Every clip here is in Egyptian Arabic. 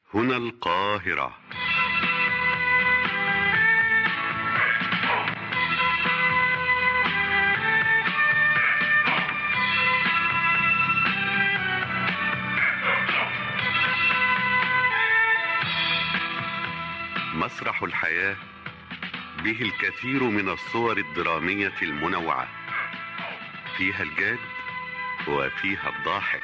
هنا القاهرة مسرح الحياة به الكثير من الصور الدرامية المنوعة فيها الجاد وفيها الضاحك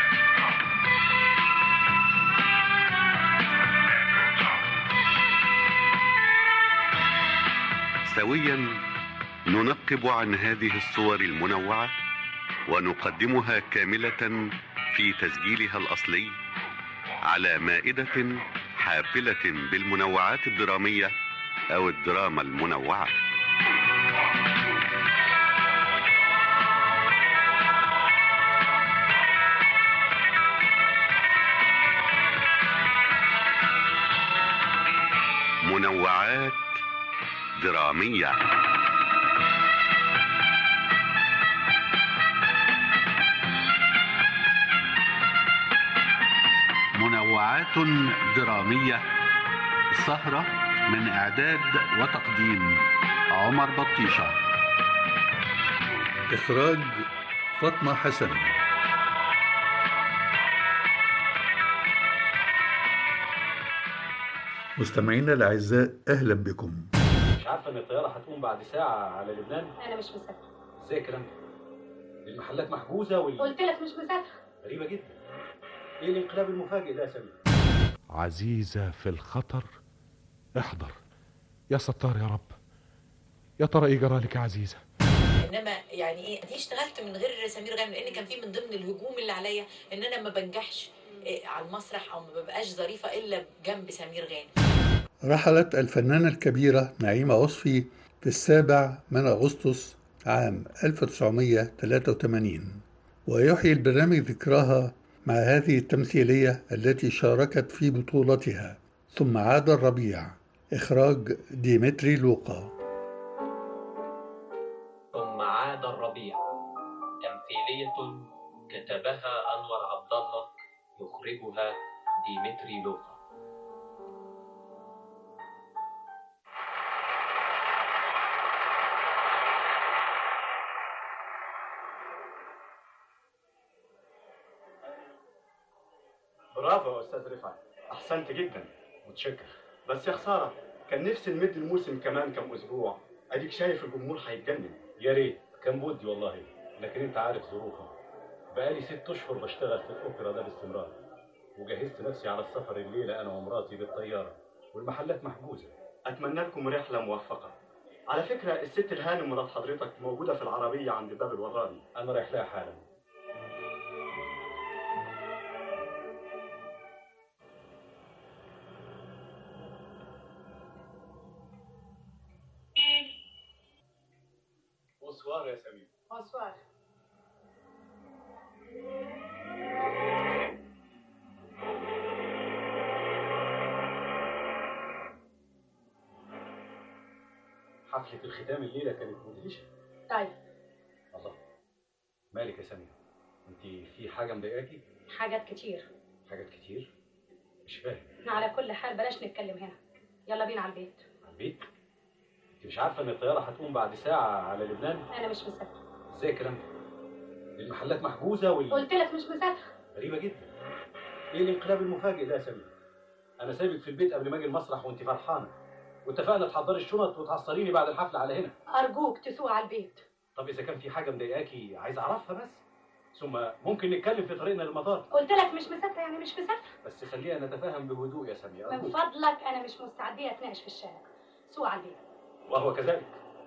سويا ننقب عن هذه الصور المنوعة ونقدمها كاملة في تسجيلها الأصلي على مائدة حافلة بالمنوعات الدرامية أو الدراما المنوعة منوعات درامية منوعات درامية سهرة من إعداد وتقديم عمر بطيشة إخراج فاطمة حسن مستمعينا الأعزاء أهلا بكم مش عارفه ان الطياره هتقوم بعد ساعه على لبنان انا مش مسافره ازاي الكلام ده المحلات محجوزه وال قلت لك مش مسافره غريبه جدا ايه الانقلاب المفاجئ ده يا سمير عزيزة في الخطر احضر يا ستار يا رب يا ترى ايه جرالك يا عزيزة انما يعني ايه دي اشتغلت من غير سمير غانم لان كان في من ضمن الهجوم اللي عليا ان انا ما بنجحش إيه على المسرح او ما ببقاش ظريفه الا جنب سمير غانم رحلت الفنانة الكبيرة نعيمة وصفي في السابع من أغسطس عام 1983 ويحيي البرنامج ذكراها مع هذه التمثيلية التي شاركت في بطولتها ثم عاد الربيع إخراج ديمتري لوقا ثم عاد الربيع تمثيلية كتبها أنور عبد الله يخرجها ديمتري لوقا برافو يا استاذ رفعت احسنت جدا متشكر بس يا خساره كان نفسي نمد الموسم كمان كم اسبوع اديك شايف الجمهور هيتجنن يا ريت كان بودي والله لكن انت عارف ظروفها بقالي ست اشهر بشتغل في الاوبرا ده باستمرار وجهزت نفسي على السفر الليله انا ومراتي بالطياره والمحلات محجوزه اتمنى لكم رحله موفقه على فكره الست الهانم مرات حضرتك موجوده في العربيه عند باب الوراني انا رايح لها حالا بونسوار يا سمير بونسوار حفلة الختام الليلة كانت مدهشة طيب الله مالك يا سمير انت في حاجة مضايقاكي حاجات كتير حاجات كتير مش فاهم على كل حال بلاش نتكلم هنا يلا بينا على البيت على البيت انت مش عارفة ان الطيارة هتقوم بعد ساعة على لبنان انا مش مسافره ازاي الكلام ده المحلات محجوزة وال قلت لك مش مسافره غريبة جدا ايه الانقلاب المفاجئ ده يا سمير انا سايبك في البيت قبل ما اجي المسرح وانت فرحانة واتفقنا تحضري الشنط وتعصريني بعد الحفلة على هنا ارجوك تسوق على البيت طب اذا كان في حاجة مضايقاكي عايز اعرفها بس ثم ممكن نتكلم في طريقنا للمطار قلت لك مش مسافره يعني مش مسافره بس خلينا نتفاهم بهدوء يا سمير من أرجوك. فضلك انا مش مستعديه اتناقش في الشارع سوق على البيت وهو كذلك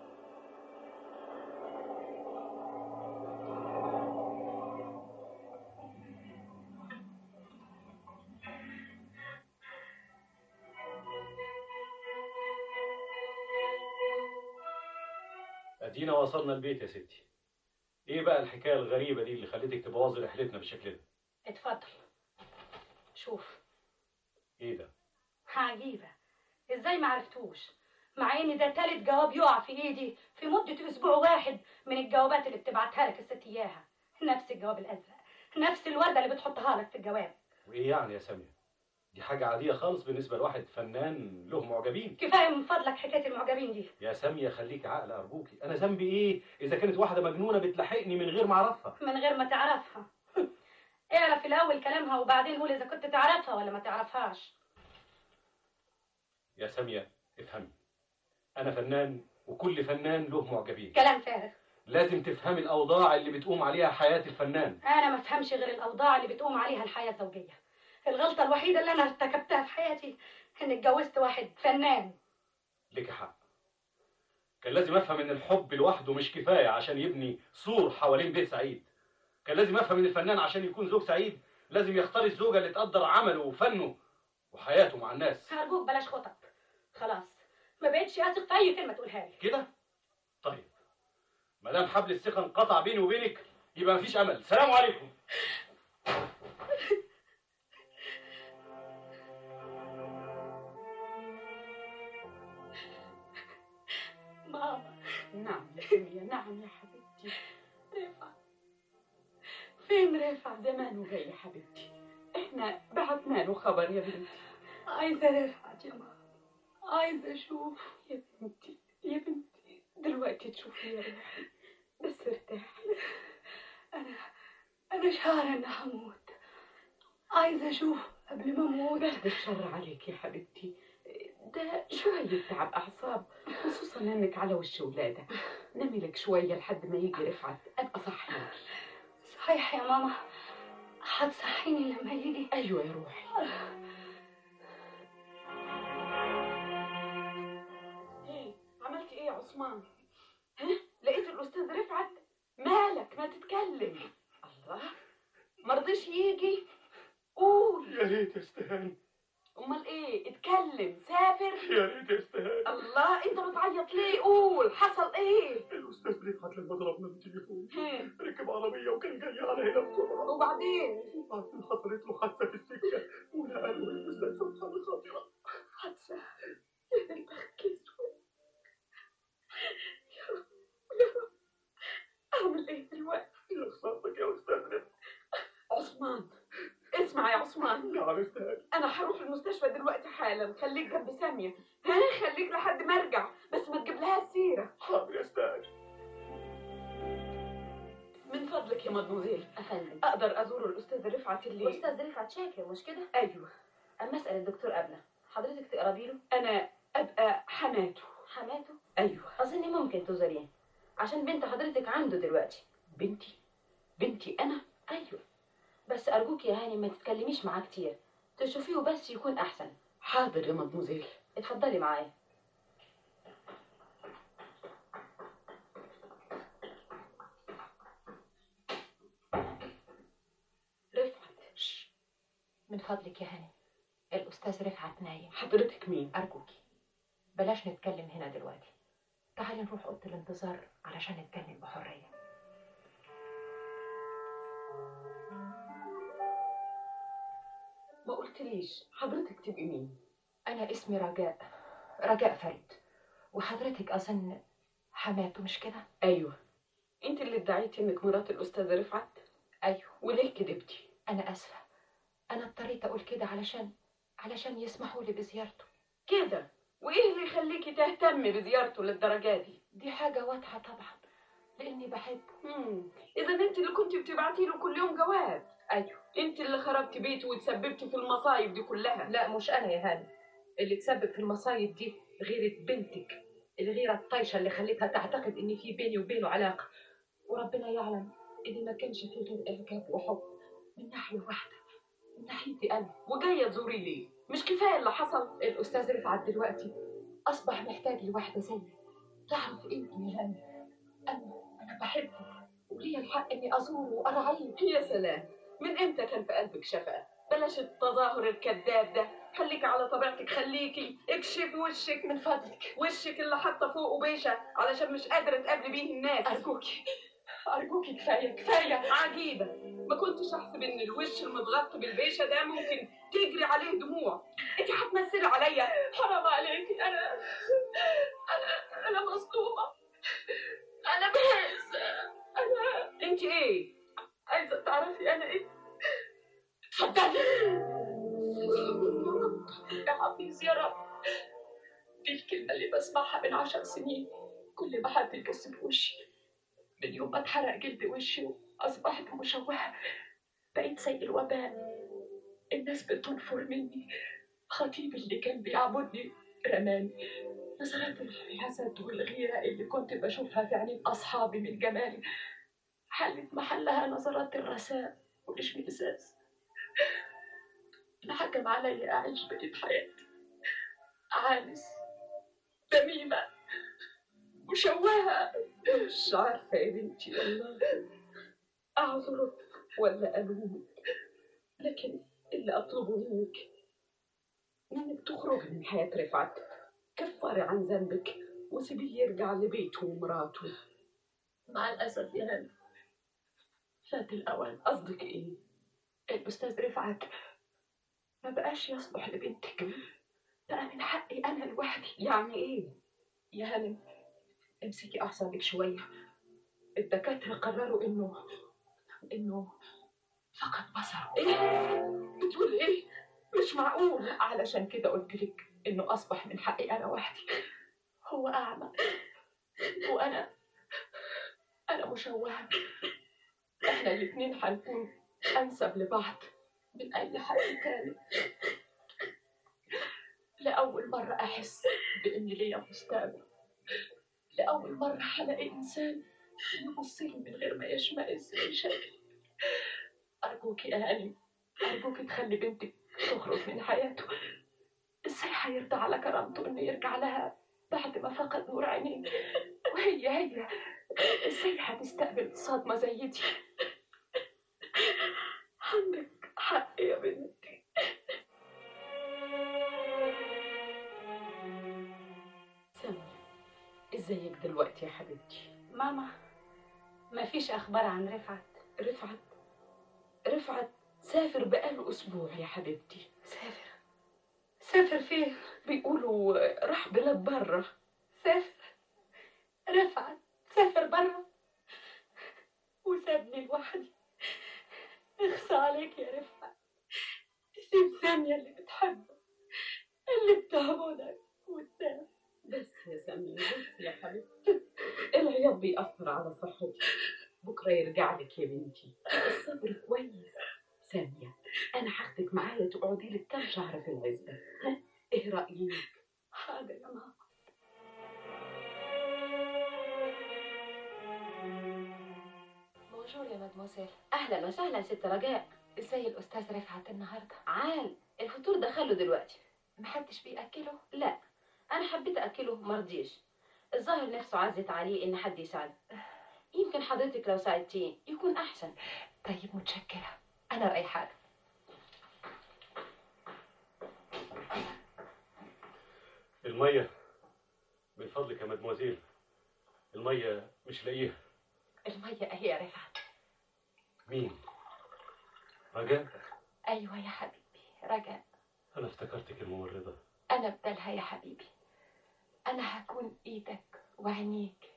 ادينا وصلنا البيت يا ستي ايه بقى الحكايه الغريبه دي اللي خلتك تبوظي رحلتنا بالشكل ده اتفضل شوف ايه ده عجيبه ازاي ما عرفتوش مع ان ده تالت جواب يقع في ايدي في مده اسبوع واحد من الجوابات اللي بتبعتها لك الست اياها نفس الجواب الازرق نفس الورده اللي بتحطها لك في الجواب وايه يعني يا ساميه دي حاجة عادية خالص بالنسبة لواحد فنان له معجبين كفايه من فضلك حكايه المعجبين دي يا سامية خليكي عاقل أرجوكي أنا ذنبي إيه إذا كانت واحدة مجنونة بتلاحقني من غير ما أعرفها من غير ما تعرفها اعرف الاول كلامها وبعدين قول اذا كنت تعرفها ولا ما تعرفهاش يا سامية افهمي أنا فنان وكل فنان له معجبين كلام فارغ لازم تفهمي الأوضاع اللي بتقوم عليها حياة الفنان انا ما افهمش غير الاوضاع اللي بتقوم عليها الحياه الزوجيه الغلطه الوحيده اللي انا ارتكبتها في حياتي ان اتجوزت واحد فنان لك حق كان لازم افهم ان الحب لوحده مش كفايه عشان يبني سور حوالين بيت سعيد كان لازم افهم ان الفنان عشان يكون زوج سعيد لازم يختار الزوجه اللي تقدر عمله وفنه وحياته مع الناس هرجوك بلاش خطط خلاص ما بقتش اثق في اي كلمه تقولها لي كده طيب ما دام حبل الثقه انقطع بيني وبينك يبقى مفيش امل سلام عليكم ماما نعم يا سمية نعم يا حبيبتي رفعت فين رفعت زمانه جاي يا حبيبتي احنا بعتنا له خبر يا بنتي عايزه رفعت يا ماما عايزه اشوف يا بنتي يا بنتي دلوقتي تشوفي يا روحي بس ارتاحي انا انا شعر اني هموت عايزه اشوف قبل ما اموت بعد الشر عليك يا حبيبتي ده شوية تعب أعصاب خصوصا إنك على وش ولادة نامي لك شوية لحد ما يجي رفعت أبقى صحيك صحيح يا ماما هتصحيني لما يجي أيوة يا روحي ايه عملتي ايه يا عثمان؟ ها؟ لقيت الأستاذ رفعت؟ مالك ما تتكلم الله مرضيش يجي قول يا ريت استهان امال ايه اتكلم سافر يا ريت استهان الله انت بتعيط ليه قول حصل ايه الاستاذ رفعت لما ضربنا بالتليفون هم. ركب عربيه وكان جاي على هنا بسرعه وبعدين وبعدين حصلت له حادثه في السكه ونقلوا المستشفى بحاله خطيره حادثة يا البخت اسود يا رب يا رب اعمل ايه دلوقتي يا خسارتك يا استاذ رفعت عثمان اسمع يا عثمان نعم استهان انا هروح المستشفى دلوقتي حالا خليك جنب سامية ها خليك لحد ما ارجع بس ما تجيب لها السيرة حاضر يا استهان من فضلك يا مدموزيل أفندم اقدر ازور الاستاذ رفعت الليل أستاذ رفعت شاكر مش كده؟ ايوه أما أسأل الدكتور قبله حضرتك تقربي له انا ابقى حماته حماته ايوه أظن ممكن تزوريه عشان بنت حضرتك عنده دلوقتي بنتي بنتي انا أيوه بس أرجوك يا هاني ما تتكلميش معاه كتير تشوفيه بس يكون أحسن حاضر يا مدموزيل اتفضلي معايا رفعت من فضلك يا هاني الأستاذ رفعت نايم حضرتك مين أرجوكي بلاش نتكلم هنا دلوقتي تعالي نروح أوضة الانتظار علشان نتكلم بحرية ما قلتليش حضرتك تبقي مين أنا اسمي رجاء رجاء فريد وحضرتك أظن حماته مش كده؟ ايوه انت اللي ادعيتي انك مرات الاستاذ رفعت أيوه وليه كدبتي أنا آسفة أنا اضطريت أقول كده علشان علشان يسمحوا لي بزيارته كده وايه اللي يخليكي تهتمي بزيارته للدرجه دي دي حاجة واضحة طبعا لأني بحبه مم. اذا انت اللي كنت بتبعتي له كل يوم جواب أيوه انت اللي خربتي بيته وتسببتي في المصايب دي كلها لا مش أنا يا هاني اللي تسبب في المصايب دي غيرة بنتك الغيرة الطايشة اللي خلتها تعتقد إن في بيني وبينه علاقة وربنا يعلم إن ما كانش في غير إعجاب وحب من ناحية واحدة من ناحيتي أنا وجايه تزوري ليه مش كفايه اللي حصل الأستاذ رفعت دلوقتي أصبح محتاج لواحدة زيي تعرف قيمتي يا هاني أنا أنا بحبه وليا الحق إني أزوره وأرعيه يا سلام من امتى كان في قلبك شفقه بلاش التظاهر الكذاب ده خليكي على طبيعتك خليكي اكشفي وشك من فضلك وشك اللي حاطه فوقه بيشه علشان مش قادره تقابلي بيه الناس أرجوكي أرجوكي كفاية كفاية عجيبة ما كنتش احسب ان الوش المتغطي بالبيشه ده ممكن تجري عليه دموع انت هتمثلي عليا حرام عليكي أنا أنا أنا مصدومة أنا بهز أنا انت ايه عايزة تعرفي أنا إيه اتفضلي حفيظ يا رب دي الكلمة اللي بسمعها من عشر سنين كل ما حد يبص في وشي من يوم ما اتحرق جلد وشي وأصبحت مشوهة بقيت زي الوباء الناس بتنفر مني خطيبي اللي كان بيعبدني رماني نظرات الحسد والغيرة اللي كنت بشوفها في عينين أصحابي من جمالي حلت محلها نظرات الرثاء والاشمئزاز حكم علي أعيش بقية حياتي عانس دميمة مشوهة مش عارفة يا بنتي والله أعذرك ولا ألومك لكن اللي أطلبه منك إنك تخرجي من حياة رفعت كفري عن ذنبك وسيبيه يرجع لبيته ومراته مع الأسف يا هاني فات الأوان قصدك إيه؟ الأستاذ رفعت ما بقاش يصلح لبنتك بقى من حقي أنا لوحدي يعني إيه؟ يا هانم امسكي أعصابك شوية الدكاترة قرروا إنه إنه فقد بصره إيه؟ بتقول إيه؟ مش معقول علشان كده قلت لك إنه أصبح من حقي أنا وحدي هو أعمى وأنا أنا مشوهة إحنا الاتنين هنكون أنسب لبعض من أي حد تاني لأول مرة أحس بإن ليا مستقبل لأول مرة هلاقي إنسان يبص لي من غير ما يشمئز من شكلي أرجوكي يا هاني أرجوكي تخلي بنتك تخرج من حياته إزاي هيرضى على كرامته إنه يرجع لها بعد ما فقد نور عينيه وهي هي إزاي هتستقبل صدمة زي دي عندك حق يا بنتي سامية ازيك دلوقتي يا حبيبتي ماما ما فيش اخبار عن رفعت رفعت رفعت سافر بقاله اسبوع يا حبيبتي سافر سافر فين بيقولوا راح بلاد بره سافر رفعت سافر برا وسابني لوحدي اخصى عليك يا رفعت تسيب سامية اللي بتحبك اللي بتعبدك وتنام بس يا سامية بس يا حبيبتي العياط بيأثر على صحتي بكرة يرجع لك يا بنتي الصبر كويس سامية أنا هاخدك معايا تقعدي لك كام شهر في العزبة ها إيه رأيك؟ حاضر يا ماما بونجور يا مدموسيل اهلا وسهلا ست رجاء ازاي الاستاذ رفعت النهارده عال الفطور دخله دلوقتي محدش بياكله لا انا حبيت اكله مرضيش الظاهر نفسه عزت عليه ان حد يساعده يمكن حضرتك لو ساعدتيه يكون احسن طيب متشكره انا رايحه له. المية من فضلك يا مدموزيل المية مش لاقيها الميه اهي يا رفعت مين؟ رجاء ايوه يا حبيبي رجاء أنا افتكرتك الممرضة انا بدلها يا حبيبي انا هكون ايدك وعينيك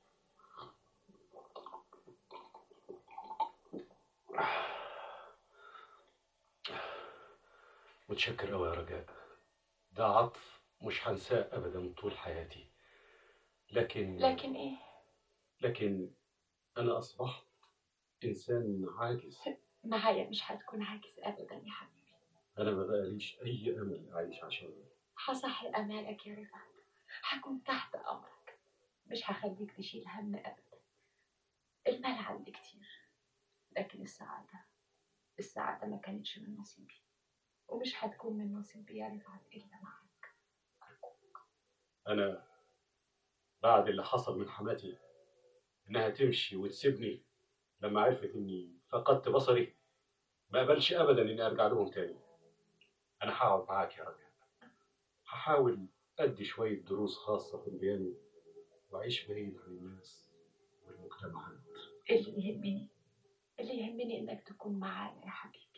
متشكر أوي يا رجاء ده عطف مش هنساه أبدا طول حياتي لكن لكن ايه لكن أنا أصبحت إنسان عاجز معايا مش هتكون عاجز ابدا يا حبيبي أنا ما بقاليش أي أمل أعيش عشانه هصحي امالك يا رفعت هكون تحت امرك مش هخليك تشيل هم ابدا المال عندي كتير لكن السعاده السعاده ما كانتش من نصيبي ومش هتكون من نصيبي يا رفعت الا معاك أنا بعد اللي حصل من حماتي إنها تمشي وتسيبني لما عرفت إني فقدت بصري ما أقبلش أبدا إني أرجع لهم تاني أنا هقعد معاك يا رجاء هحاول أدي شوية دروس خاصة في البيانو وأعيش بعيد عن الناس والمجتمعات اللي يهمني اللي يهمني انك تكون معايا يا حبيبي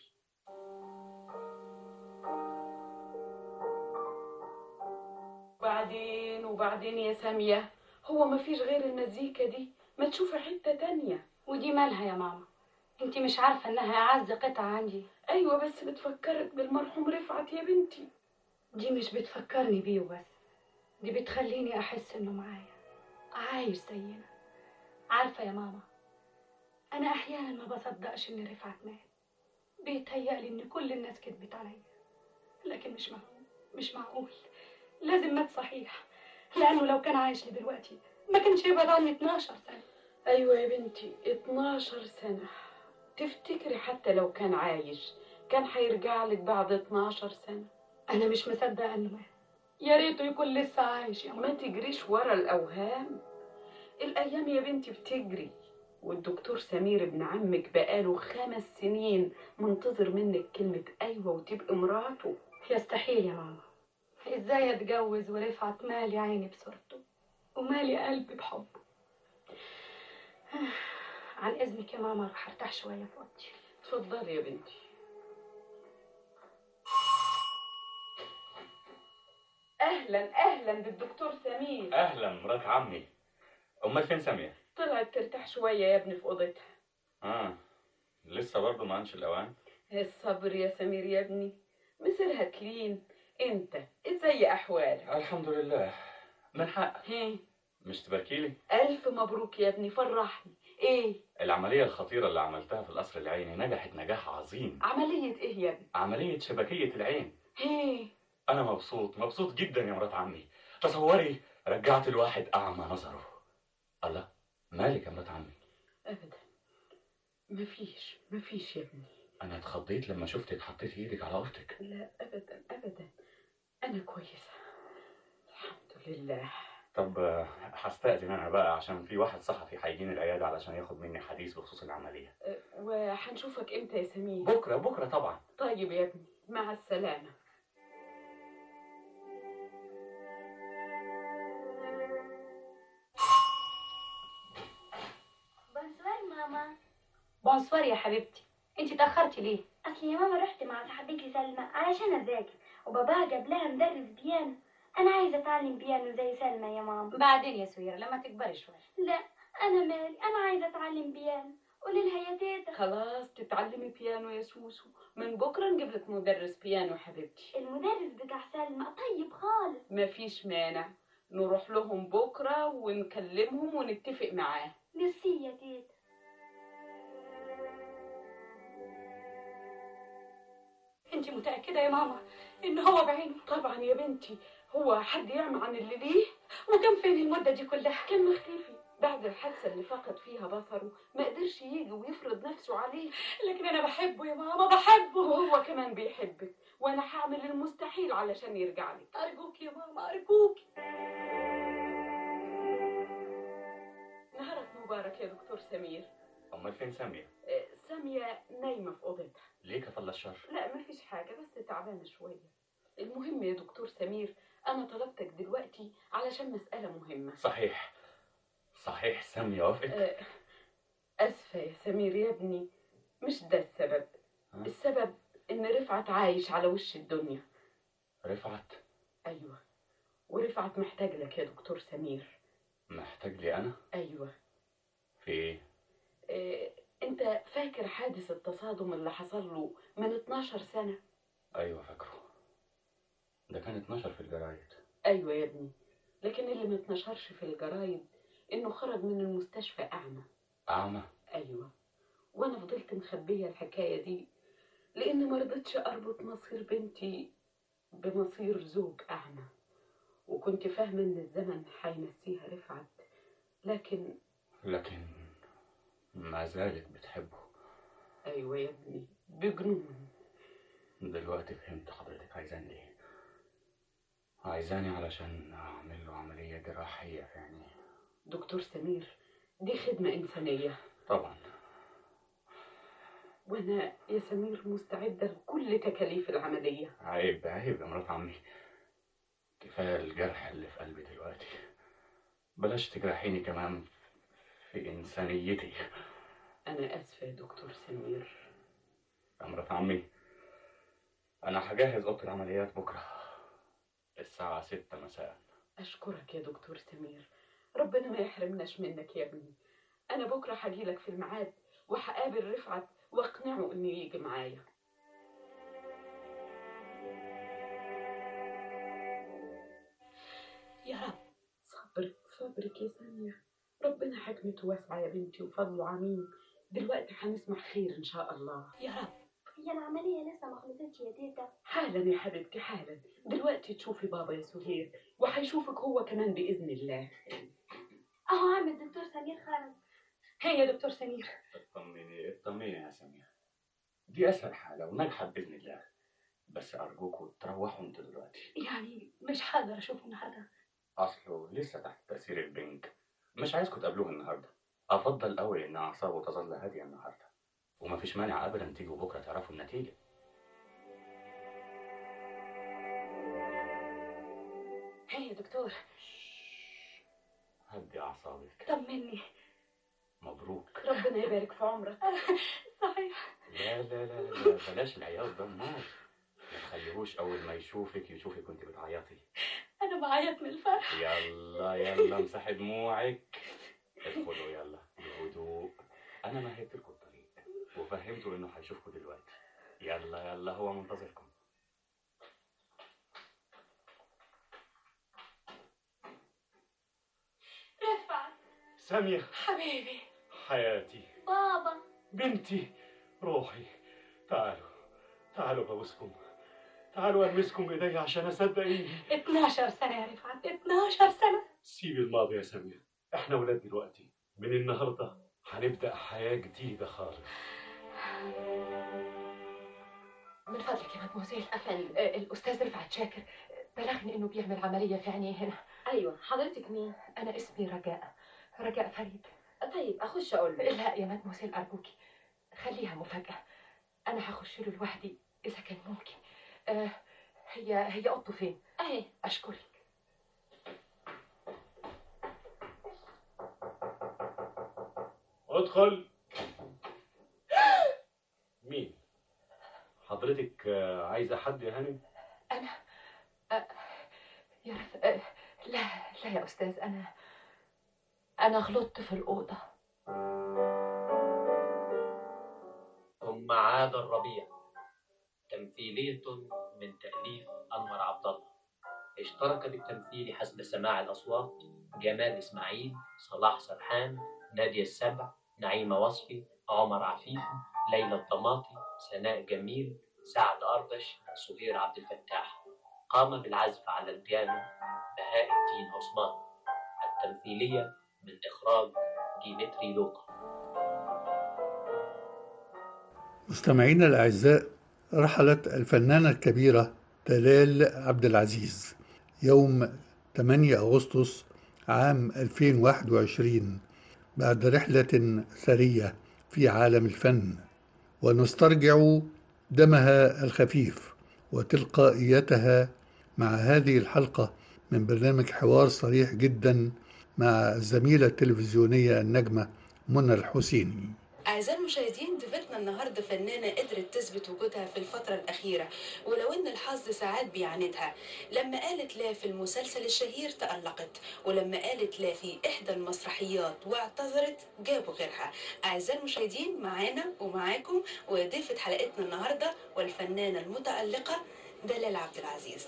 وبعدين وبعدين يا سامية هو ما فيش غير المزيكا دي ما تشوفي حتة تانية ودي مالها يا ماما انت مش عارفه انها اعز قطعه عندي ايوه بس بتفكرك بالمرحوم رفعت يا بنتي دي مش بتفكرني بيه وبس دي بتخليني أحس إنه معايا عايش زينا عارفة يا ماما أنا أحيانا ما بصدقش إن رفعت مات بيتهيألي إن كل الناس كدبت عليا لكن مش معقول مش معقول لازم مات صحيح لأنه لو كان عايش لدلوقتي ما كانش يبعد عني 12 سنة ايوه يا بنتي 12 سنة تفتكري حتى لو كان عايش كان هيرجع لك بعد 12 سنة أنا مش مصدقة إنه مات يا ريته يكون لسه عايش يا ما ماما تجريش ورا الأوهام الأيام يا بنتي بتجري والدكتور سمير ابن عمك بقاله خمس سنين منتظر منك كلمة أيوة وتبقي مراته يستحيل يا ماما ازاي اتجوز ورفعت مالي عيني بصورته ومالي قلبي بحبه عن اذنك يا ماما اروح ارتاح شويه في اوضتي اتفضلي يا بنتي أهلا أهلا بالدكتور سمير اهلا مرات عمي امال فين ساميه طلعت ترتاح شوية يا ابني في أوضتها اه لسه برضه ما عنش الاوان الصبر يا سمير يا ابني مصيرها تلين انت ازاي احوالك الحمد لله من حق هي مش تباركيلي الف مبروك يا ابني فرحني ايه العمليه الخطيره اللي عملتها في القصر العيني نجحت نجاح عظيم عملية ايه يا ابني عمليه شبكيه العين هي انا مبسوط مبسوط جدا يا مرات عمي تصوري رجعت الواحد اعمى نظره الله مالك يا مرات عمي ابدا مفيش مفيش يا ابني انا اتخضيت لما شفتك حطيتي ايدك على اختك لا ابدا ابدا انا كويسة الحمد لله طب آه، هستأذن انا بقى عشان في واحد صحفي هيجيني العياده علشان ياخد مني حديث بخصوص العمليه أه، وهنشوفك امتى يا سمير بكره بكره طبعا طيب يا ابني مع السلامة بونسوار ماما بونسوار يا حبيبتي انت تاخرتي ليه اصل يا ماما رحت مع صاحبتي سلمى علشان اذاكر وباباها جاب لها مدرس بيانو انا عايزه اتعلم بيانو زي سلمى يا ماما بعدين يا سويرة لما تكبري شويه لا انا مالي انا عايزه اتعلم بيانو قولي لها يا تيتا خلاص تتعلمي بيانو يا سوسو من بكرة نجيب لك مدرس بيانو حبيبتي المدرس بتاع سلمى طيب خالص مفيش مانع نروح لهم بكرة ونكلمهم ونتفق معاه ميرسي يا تيتا انت متاكده يا ماما ان هو بعينه طبعا يا بنتي هو حد يعمى عن اللي ليه وكان فين المده دي كلها كان مختفي بعد الحادثة اللي فقد فيها بصره ما قدرش يجي ويفرض نفسه عليه لكن انا بحبه يا ماما بحبه وهو كمان بيحبك وانا هعمل المستحيل علشان يرجع لك ارجوك يا ماما ارجوك نهارك مبارك يا دكتور سمير امال فين ساميه آه، سامية نايمة في أوضتها ليه كفل الشر لا مفيش حاجة بس تعبانة شوية المهم يا دكتور سمير أنا طلبتك دلوقتي علشان مسألة مهمة صحيح صحيح ساميه وافقت آه، أسفة يا سمير يا ابني مش ده السبب ها؟ السبب إن رفعت عايش على وش الدنيا رفعت أيوة ورفعت محتاج لك يا دكتور سمير محتاج لي انا أيوة في ايه آه، أنت فاكر حادث التصادم اللي حصل له من 12 سنة ايوه فاكره ده كان 12 في الجرايد أيوة يا ابني لكن اللي ما اتنشرش في الجرايد إنه خرج من المستشفى أعمى اعمى أيوة وأنا فضلت مخبية الحكاية دي لأن مرضتش أربط مصير بنتي بمصير زوج أعمى وكنت فاهمة إن الزمن هينسيها رفعت لكن لكن ما زالت بتحبه أيوة يا ابني بجنون دلوقتي فهمت حضرتك عايزاني ليه عايزاني علشان اعمل له عمليه جراحيه يعني دكتور سمير دي خدمة إنسانية طبعا وأنا يا سمير مستعدة لكل تكاليف العملية عيب عيب يا مرات عمي كفايه الجرح اللي في قلبي دلوقتي بلاش تجرحيني كمان في انسانيتي أنا آسفة يا دكتور سمير يا مرات عمي انا هجهز اوضه العمليات بكره الساعه ستة مساء أشكرك يا دكتور سمير ربنا ما يحرمناش منك يا ابني أنا بكرة هجيلك في الميعاد وهقابل رفعت واقنعه إنه يجي معايا صبرك يا سامية ربنا حكمته واسعة يا بنتي وفضله عميم دلوقتي هنسمع خير إن شاء الله يا رب هي العملية لسه ما خلصتش يا تيتا حالا يا حبيبتي حالا دلوقتي تشوفي بابا يا سهير وهيشوفك هو كمان بإذن الله اهو عم الدكتور سمير خرج هي يا دكتور سمير اطمني اطمني يا سمير دي اسهل حاله ونجحت باذن الله بس ارجوكوا تروحوا انتوا دلوقتي يعني مش هقدر اشوفه النهارده اصله لسه تحت تاثير البنك مش عايزكم تقابلوه النهارده افضل قوي ان اعصابه تظل هاديه النهارده ومفيش مانع ابدا تيجوا بكره تعرفوا النتيجه هي يا دكتور هدي اعصابك طمني مبروك ربنا يبارك في عمرك صحيح لا لا لا لا بلاش العياط ده النار ما تخليهوش اول ما يشوفك يشوفك وانت بتعيطي انا بعيط من الفرح يلا يلا امسحي دموعك ادخلوا يلا بهدوء انا مهدت لكم الطريق وفهمته انه هيشوفكم دلوقتي يلا يلا هو منتظركم رفعت سامية حبيبي حياتي بابا بنتي روحي تعالوا تعالوا بوسكم تعالوا المسكم بايدي عشان اصدق ايدي 12 سنة يا رفعت 12 سنة سيبي الماضي يا سامية احنا ولاد دلوقتي من النهارده هنبدا حياه جديده خالص من فضلك يا مدموزيل أفندم الأستاذ رفعت شاكر بلغني إنه بيعمل عملية في عينيه هنا ايوه حضرتك مين أنا اسمي رجاء رجاء فريد طيب اخش اقول له لا يا مدموزيل أرجوكي خليها مفاجأة أنا هخش له لوحدي إذا كان ممكن آه هي هي أوضته فين؟ اهي أشكرك ادخل مين حضرتك آه، عايزه حد يا هانم أنا آه يا رف... آه لا لا يا أستاذ أنا أنا غلطت في الأوضة ثم عاد الربيع تمثيلية من تأليف أنور عبد الله اشترك بالتمثيل حسب سماع الأصوات جمال إسماعيل صلاح سرحان نادية السبع نعيمة وصفي عمر عفيفي ليلى الضماطي سناء جميل سعد أردش سهير عبد الفتاح قام بالعزف على البيانو بهاء الدين عثمان التمثيلية من إخراج ديمتري لوقا مستمعينا الأعزاء رحلت الفنانة الكبيرة دلال عبد العزيز يوم 8 أغسطس عام 2021 بعد رحلة ثرية في عالم الفن ونسترجع دمها الخفيف وتلقائيتها مع هذه الحلقة من برنامج حوار صريح جدا مع الزميلة التلفزيونية النجمة منى الحسيني أعزائي المشاهدين ضيفتنا النهاردة فنانة قدرت تثبت وجودها في الفترة الأخيرة ولو إن الحظ ساعات بيعاندها لما قالت لا في المسلسل الشهير تألقت ولما قالت لا في إحدى المسرحيات واعتذرت جابوا غيرها أعزائي المشاهدين معانا ومعاكم وضيفة حلقتنا النهاردة والفنانة المتألقة دلال عبد العزيز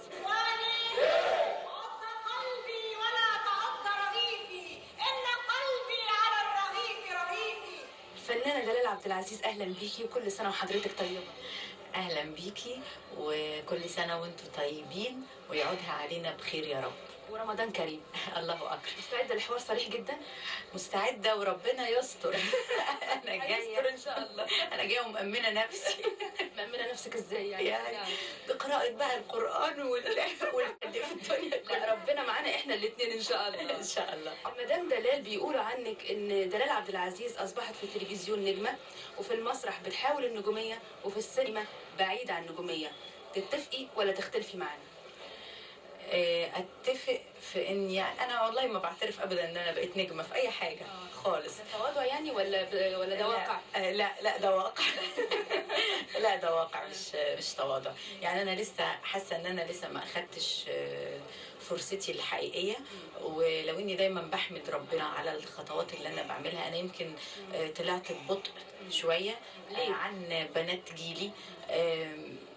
قلبي ولا تعض رغيفي إن قلبي على الرغيف رغيفي الفنانة دلال عبد العزيز أهلا بيكي وكل سنة وحضرتك طيبة اهلا بيكي وكل سنه وانتم طيبين ويعودها علينا بخير يا رب ورمضان كريم الله اكبر مستعدة لحوار صريح جدا مستعده وربنا يستر انا يستر جايه إن شاء الله انا جايه ومأمنه نفسي مأمنة نفسك إزاي يعني؟ يعني بقراءة بقى القرآن وال واللي في الدنيا لا ربنا معانا احنا الاثنين ان شاء الله ان شاء الله مدام دلال بيقولوا عنك ان دلال عبد العزيز اصبحت في التلفزيون نجمه وفي المسرح بتحاول النجوميه وفي السينما بعيده عن النجوميه تتفقي ولا تختلفي معانا آه، اتفق في ان يعني انا والله ما بعترف ابدا ان انا بقيت نجمه في اي حاجه خالص ده تواضع يعني ولا ب... ولا ده واقع لا, لا لا ده واقع لا ده واقع مش مش تواضع يعني انا لسه حاسه ان انا لسه ما اخدتش آه، فرصتي الحقيقيه ولو اني دايما بحمد ربنا على الخطوات اللي انا بعملها انا يمكن آه، طلعت ببطء شويه آه، عن بنات جيلي آم،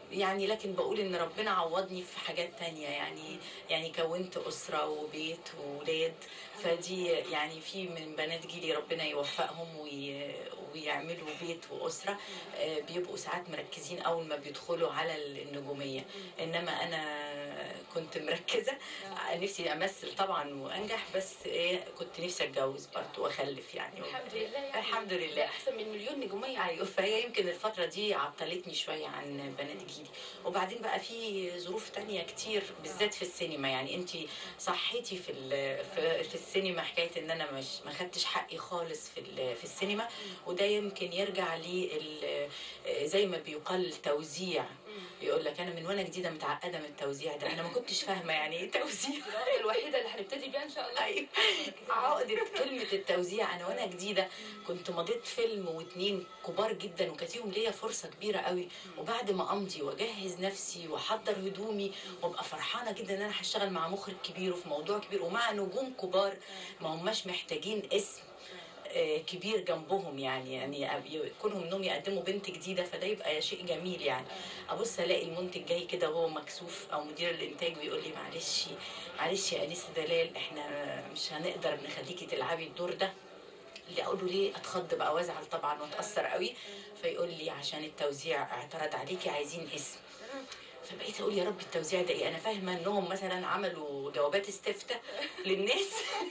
يعني لكن بقول ان ربنا عوضني في حاجات تانية يعني يعني كونت اسره وبيت وولاد فدي يعني في من بنات جيلي ربنا يوفقهم وي ويعملوا بيت واسره آه، بيبقوا ساعات مركزين اول ما بيدخلوا على النجوميه انما انا كنت مركزه نفسي امثل طبعا وانجح بس ايه كنت نفسي اتجوز برضه واخلف يعني الحمد لله يعني الحمد ده لله احسن من مليون نجوميه ايوه فهي يمكن الفتره دي عطلتني شويه عن بنات جيلي وبعدين بقى في ظروف تانية كتير بالذات في السينما يعني انت صحيتي في ال- في, في السينما حكايه ان انا مش ما خدتش حقي خالص في ال- في السينما وده يمكن يرجع لي ال- زي ما بيقال توزيع يقول لك انا من وانا جديده متعقده من التوزيع ده انا ما كنتش فاهمه يعني ايه توزيع العقده الوحيده اللي هنبتدي بيها ان شاء الله ايوه عقده كلمه التوزيع انا وانا جديده كنت مضيت فيلم واتنين كبار جدا وكانت فيهم ليا فرصه كبيره قوي وبعد ما امضي واجهز نفسي واحضر هدومي وابقى فرحانه جدا ان انا هشتغل مع مخرج كبير وفي موضوع كبير ومع نجوم كبار ما هماش محتاجين اسم آه، كبير جنبهم يعني يعني أب- يكونهم انهم يقدموا بنت جديده فده يبقى شيء جميل يعني ابص الاقي المنتج جاي كده وهو مكسوف او مدير الانتاج بيقول لي معلش معلش يا انسه دلال احنا مش هنقدر نخليكي تلعبي الدور ده اللي اقول له ليه اتخض بقى وازعل طبعا واتاثر قوي فيقول لي عشان التوزيع اعترض عليكي عايزين اسم فبقيت اقول يا رب التوزيع ده ايه انا فاهمه انهم مثلا عملوا جوابات استفتاء للناس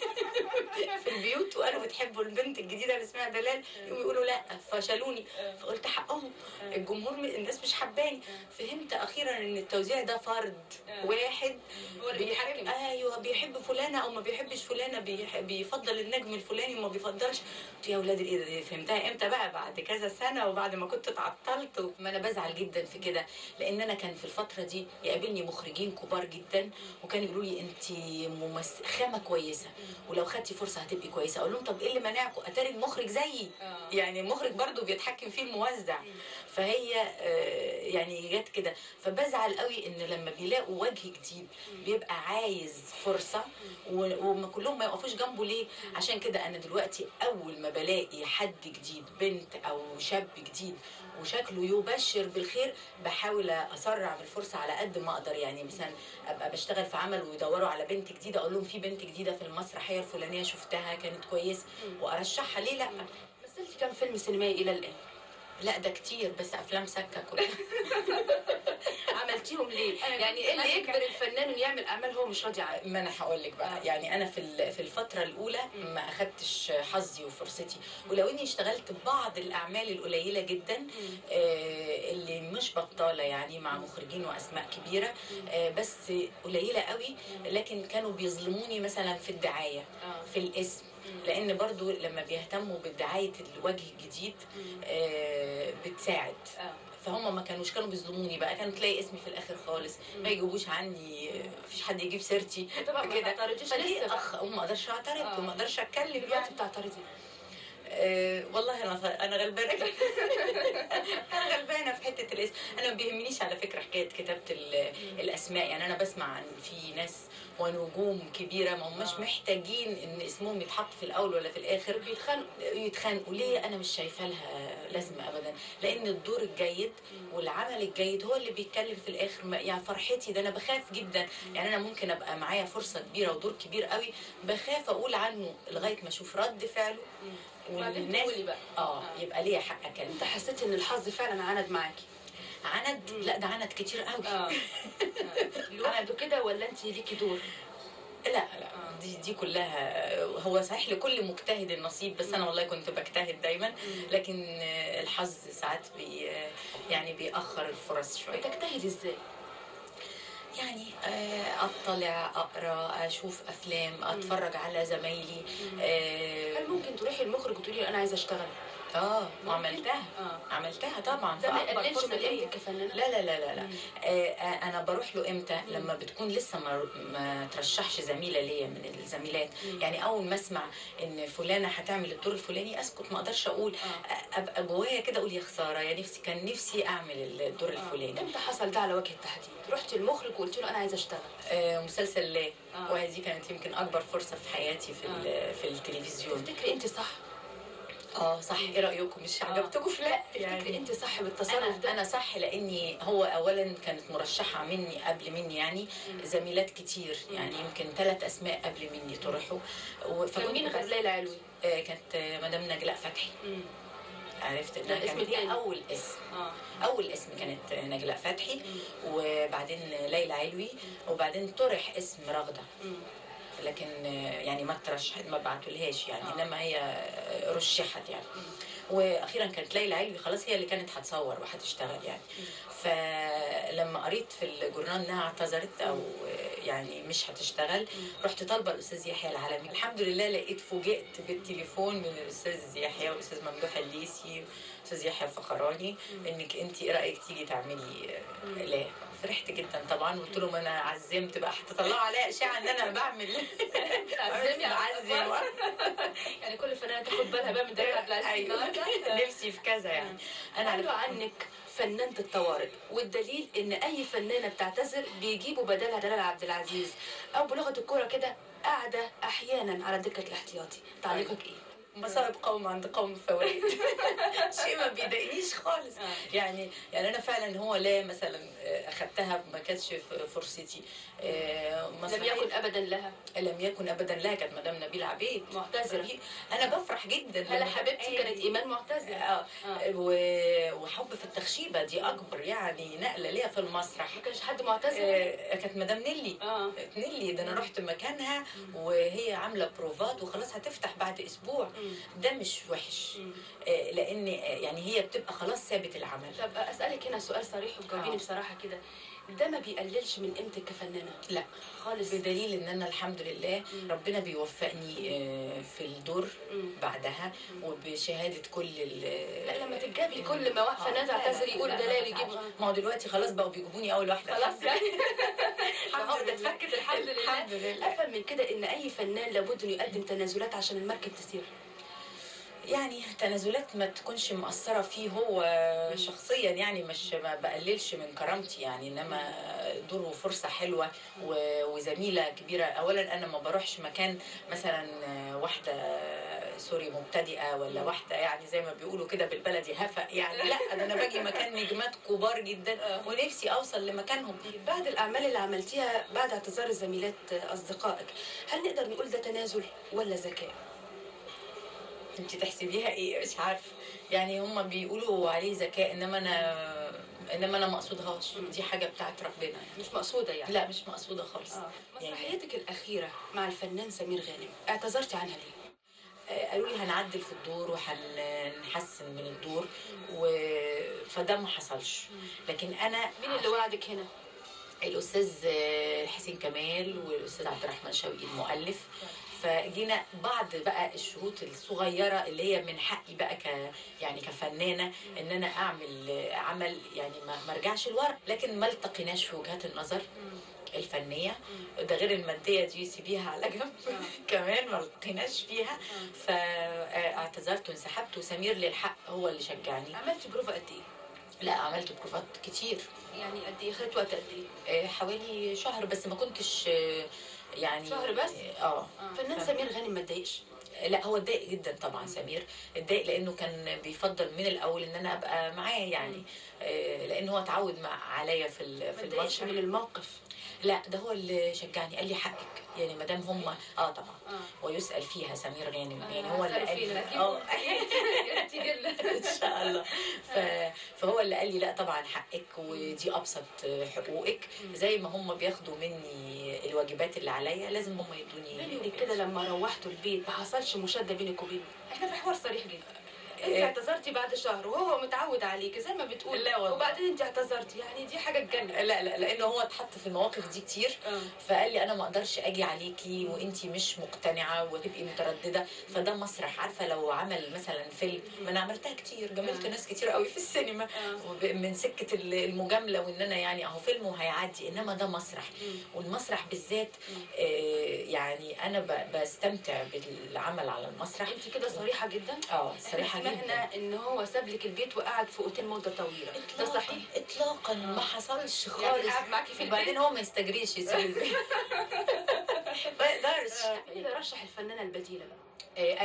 في البيوت وقالوا بتحبوا البنت الجديده اللي اسمها دلال يقوموا يقولوا لا فشلوني فقلت حقهم الجمهور الناس مش حباني فهمت اخيرا ان التوزيع ده فرد واحد هو اللي بيحب ايوه بيحب فلانه او ما بيحبش فلانه بيح- بيفضل النجم الفلاني وما بيفضلش قلت يا اولاد الايه دي فهمتها امتى بقى بعد كذا سنه وبعد ما كنت اتعطلت و- ما انا بزعل جدا في كده لان انا كان في الفتره دي يقابلني مخرجين كبار جدا وكانوا يقولوا لي انت ممس... خامه كويسه ولو خدتي فرصه هتبقي كويسه اقول لهم طب ايه اللي منعكم اتاري المخرج زيي يعني المخرج برضو بيتحكم فيه الموزع فهي آه، يعني جت كده فبزعل قوي ان لما بيلاقوا وجه جديد بيبقى عايز فرصه و- وما كلهم ما يقفوش جنبه ليه عشان كده انا دلوقتي اول ما بلاقي حد جديد بنت او شاب جديد وشكله يبشر بالخير بحاول اسرع بالفرصه على قد ما اقدر يعني مثلا ابقى بشتغل في عمل ويدوروا على بنت جديده اقول لهم في بنت جديده في المسرحيه الفلانيه شفتها كانت كويسه وارشحها ليه لا مثلتي كام فيلم سينمائي الى الان لا ده كتير بس افلام سكه كلها عملتيهم ليه يعني ايه اللي يجبر الفنان انه يعمل اعمال هو مش راضي عنها ما انا هقول لك بقى يعني انا في ال- في الفتره الاولى ما اخدتش حظي وفرصتي ولو اني اشتغلت بعض الاعمال القليله جدا آه، اللي مش بطاله يعني مع مخرجين واسماء كبيره آه، بس قليله قوي لكن كانوا بيظلموني مثلا في الدعايه في الاسم لان برضو لما بيهتموا بدعايه الوجه الجديد آه، بتساعد فهم ما كانوش كانوا بيظلموني بقى كانوا تلاقي اسمي في الاخر خالص ما يجيبوش عني مفيش حد يجيب سيرتي طبعا ما تعترضيش فليه لسه بقى. اخ وما اقدرش اعترض آه. وما اقدرش اتكلم دلوقتي يعني بتعترضي آه والله انا انا غلبانه انا غلبانه في حته الاسم انا ما بيهمنيش على فكره حكايه كتابه ال- الاسماء يعني انا بسمع عن في ناس ونجوم كبيره ما هماش محتاجين ان اسمهم يتحط في الاول ولا في الاخر بيتخانقوا يتخانقوا ليه انا مش شايفه لها لازمه ابدا لان الدور الجيد والعمل الجيد هو اللي بيتكلم في الاخر ما- يعني فرحتي ده انا بخاف جدا يعني انا ممكن ابقى معايا فرصه كبيره ودور كبير قوي بخاف اقول عنه لغايه ما اشوف رد فعله وبعدين تقولي بقى. اه يبقى ليا حق اتكلم انت حسيتي ان الحظ فعلا عند معاكي عند لا ده عند كتير قوي اه لوحده كده ولا انت ليكي دور لا لا دي دي كلها هو صحيح لكل مجتهد النصيب بس انا والله كنت بجتهد دايما لكن الحظ ساعات بي يعني بيأخر الفرص شويه بتجتهدي ازاي يعني آه، اطلع اقرا اشوف افلام اتفرج على زمايلي آه، هل ممكن تروحي المخرج وتقولي له انا عايزه اشتغل اه وعملتها عملتها طبعا ده ما في أكبر يقللش فرصة من ليا. قيمتك كفنانه لا لا لا لا, لا. آه آه، انا بروح له امتى لما بتكون لسه ما, ما ترشحش زميله ليا من الزميلات يعني اول ما اسمع ان فلانه هتعمل الدور الفلاني اسكت ما اقدرش اقول آه. ابقى جوايا كده اقول يا خساره يا نفسي كان نفسي اعمل الدور الفلاني امتى حصل ده على وجه التحديد رحتي المخرج وقلت له انا عايزه اشتغل آه مسلسل لا آه. وهذه كانت يمكن اكبر فرصه في حياتي في, ال- في التلفزيون تفتكري انت صح اه صح ايه رايكم مش عجبتكم في لا تفتكري انت صح بالتصرف انا ده انا صح لاني هو اولا كانت مرشحه مني قبل مني يعني زميلات كتير يعني يمكن ثلاث اسماء قبل مني طرحوا و- كان مين غير بس- ليلى علوي آه، كانت آه، مدام نجلاء فتحي عرفت ده انها الاسم كانت هي التاني. اول اسم اه اول اسم كانت آه، نجلاء فتحي وبعدين ليلى علوي وبعدين طرح اسم رغده لكن آه، يعني ما ترشح ما بعتولهاش يعني انما هي آه، رشحت يعني واخيرا كانت ليلى علوي خلاص هي اللي كانت هتصور وهتشتغل يعني فلما قريت في الجورنال انها اعتذرت او آه، يعني مش هتشتغل رحت طالبه الاستاذ يحيى العالمي الحمد لله لقيت فوجئت بالتليفون من الاستاذ يحيى والاستاذ ممدوح الليسي والاستاذ يحيى الفخراني انك انت ايه رايك تيجي تعملي آه، لا فرحت جدا طبعا قلت لهم انا عزمت بقى هتطلعوا عليا اشاعه ان انا بعمل عزمي بعزم يعني كل فنانه تاخد بالها بقى من دلال عبد العزيز النهارده نفسي في كذا يعني انا قالوا عنك فنانة الطوارئ والدليل ان اي فنانة بتعتذر بيجيبوا بدلها دلال عبد العزيز او بلغة الكورة كده قاعدة احيانا على دكة الاحتياطي تعليقك ايه؟ مصائب قوم عند قوم فوائد شيء ما بيضايقنيش خالص يعني يعني انا فعلا هو لا مثلا آه، اخدتها ما كانتش ف- فرصتي آه، لم مسرحية- يكن ابدا لها لم يكن ابدا لها كانت مدام نبيله عبيد معتذرة. انا بفرح جدا هلا لما حبيبتي ألاقي- كانت ايمان معتذرة اه و- وحب في التخشيبه دي اكبر يعني نقله ليا في المسرح ما كانش حد معتذر آه، كانت مدام نيلي اه نيلي ده انا رحت مكانها وهي عامله بروفات وخلاص هتفتح بعد اسبوع ده مش وحش آه، لان آه، يعني هي بتبقى خلاص سابت العمل طب اسالك هنا سؤال صريح وتجاوبيني آه. بصراحة كده ده ما بيقللش من قيمتك كفنانة لا خالص بدليل ان انا الحمد لله ربنا بيوفقني آه، في الدور بعدها وبشهاده كل ال لا لما تتجابي كل ما واقفه ناس تعتذر يقولوا دلال يجيبوا ما هو دلوقتي خلاص بقوا بيجيبوني اول واحده خلاص يعني الحمد العقدة لله. اتفكت الحمد لله الحمد لله. افهم من كده ان اي فنان لابد انه يقدم تنازلات عشان المركب تسير يعني تنازلات ما تكونش مؤثرة فيه هو شخصيا يعني مش ما بقللش من كرامتي يعني انما دوره فرصة حلوة و- وزميلة كبيرة اولا انا ما بروحش مكان مثلا واحدة سوري مبتدئة ولا واحدة يعني زي ما بيقولوا كده بالبلدي هفق يعني لا ده انا باجي مكان نجمات كبار جدا ونفسي اوصل لمكانهم بعد الاعمال اللي عملتيها بعد اعتذار الزميلات اصدقائك هل نقدر نقول ده تنازل ولا ذكاء انت تحسبيها ايه مش عارفه يعني هم بيقولوا عليه ذكاء انما انا انما انا ما اقصدهاش دي حاجه بتاعت ربنا يعني. مش مقصوده يعني لا مش مقصوده خالص آه. يعني مسرحيتك الاخيره مع الفنان سمير غانم اعتذرتي عنها ليه آه، قالوا لي هنعدل في الدور وهنحسن من الدور و... فده ما حصلش لكن انا مين اللي وعدك هنا الاستاذ آه، حسين كمال والاستاذ عبد الرحمن شوقي المؤلف فجينا بعض بقى الشروط الصغيره اللي هي من حقي بقى ك يعني كفنانه ان انا اعمل آه، عمل يعني ما ما ارجعش لورا لكن ما التقيناش في وجهات النظر الفنيه ده غير الماديه دي سيبيها على جنب كمان ما التقيناش فيها فاعتذرت وانسحبت وسمير للحق هو اللي شجعني عملتي بروفا قد ايه لا عملت بروفات كتير يعني قد ايه خدت وقت قد ايه آه، حوالي شهر بس ما كنتش آه، يعني شهر بس؟ اه فنان ف- سمير غانم ما اتضايقش لا هو اتضايق جدا طبعا سمير اتضايق لانه كان بيفضل من الاول ان انا ابقى معاه يعني آه، لان هو اتعود مع عليا في ال- ما في اتضايقش المسرح من الموقف لا ده هو اللي شجعني قال لي حقك يعني ما دام هم اه طبعا ويسال فيها سمير غانم يعني هو اللي هيسألوا قال فينا لي أكيد. اه تيجي لنا ان شاء الله ف... فهو اللي قال لي لا طبعا حقك ودي ابسط حقوقك زي ما هم بياخدوا مني الواجبات اللي عليا لازم هم يدوني بيني وبينك كده لما روحتوا البيت ما حصلش مشاده بينك وبينه احنا في حوار صريح جدا انت إيه؟ اعتذرتي بعد شهر وهو متعود عليك زي ما بتقول لا والله. وبعدين انت اعتذرتي يعني دي حاجه تجنن لا لا لانه هو اتحط في المواقف دي كتير فقال لي انا ما اقدرش اجي عليكي وانتي مش مقتنعه وتبقي متردده فده مسرح عارفه لو عمل مثلا فيلم ما انا عملتها كتير جملت ناس كتير قوي في السينما وب- من سكه ال- المجامله وان انا يعني اهو فيلم وهيعدي انما ده مسرح والمسرح بالذات آه، يعني انا ب- بستمتع بالعمل على المسرح انت كده صريحه جدا اه صريحه احنا جدا سمعنا ان هو ساب لك البيت وقعد في اوتيل مده طويله ده صحيح اطلاقا ما حصلش يعني خالص قاعد معاكي في وبعدين البيت هو ما يستجريش يسيب البيت ما يقدرش مين اللي رشح الفنانه البديله بقى إيه انا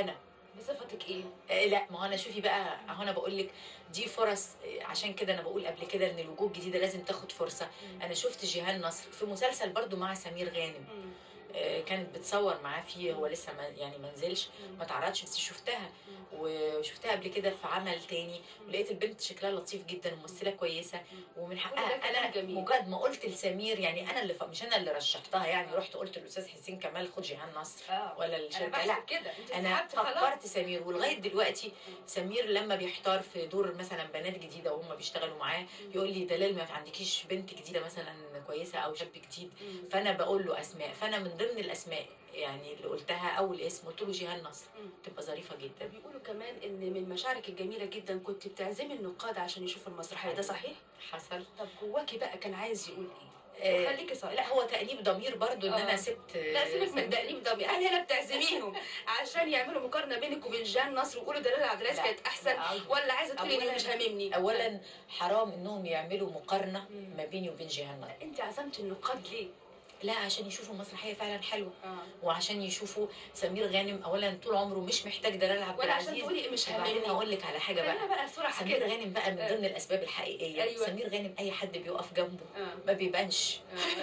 بصفتك ايه آه، لا ما هو انا شوفي بقى اهو انا بقول لك دي فرص آه، عشان كده انا بقول قبل كده ان الوجوه الجديده لازم تاخد فرصه انا شفت جيهان نصر في مسلسل برضو مع سمير غانم آه، كانت بتصور معاه فيه هو لسه ما يعني ما نزلش ما تعرضش بس شفتها وشفتها قبل كده في عمل تاني ولقيت البنت شكلها لطيف جدا ممثله كويسه ومن كل ده حقها كلام انا جميل. مجرد ما قلت لسمير يعني انا اللي ف... مش انا اللي رشحتها يعني رحت قلت للاستاذ حسين كمال خد جيهان نصر ولا الشركه بحسب لا كده انت انا سحبت خلاص. فكرت سمير ولغايه دلوقتي سمير لما بيحتار في دور مثلا بنات جديده وهم بيشتغلوا معاه يقول لي دلال ما عندكيش بنت جديده مثلا كويسه او شاب جديد فانا بقول له اسماء فانا من ضمن الاسماء يعني اللي قلتها اول اسم قلت له جيهان نصر تبقى ظريفه جدا بيقولوا كمان ان من مشاعرك الجميله جدا كنت بتعزمي النقاد عشان يشوفوا المسرحيه ده صحيح حصل طب جواكي بقى كان عايز يقول آه، ايه خليكي صريحه لا هو تأنيب ضمير برضو ان انا آه. سبت لا سيبك من تأنيب ضمير هل هنا بتعزميهم عشان يعملوا مقارنه بينك وبين جان نصر ويقولوا دلال عبد العزيز لا، كانت احسن لا، ولا عايزه تقولي انه أولاً- مش هاممني اولا حرام انهم يعملوا مقارنه ما بيني وبين جيهان نصر انت عزمتي النقاد ليه لا عشان يشوفوا المسرحيه فعلا حلوه آه. وعشان يشوفوا سمير غانم اولا طول عمره مش محتاج دلال عبد ولا عشان العزيز تقولي مش وبعدين هاممني. هقول لك على حاجه خلينا بقى بقى صراحة سمير كده. غانم بقى من آه. ضمن الاسباب الحقيقيه أيوة. سمير غانم اي حد بيقف جنبه آه. ما بيبانش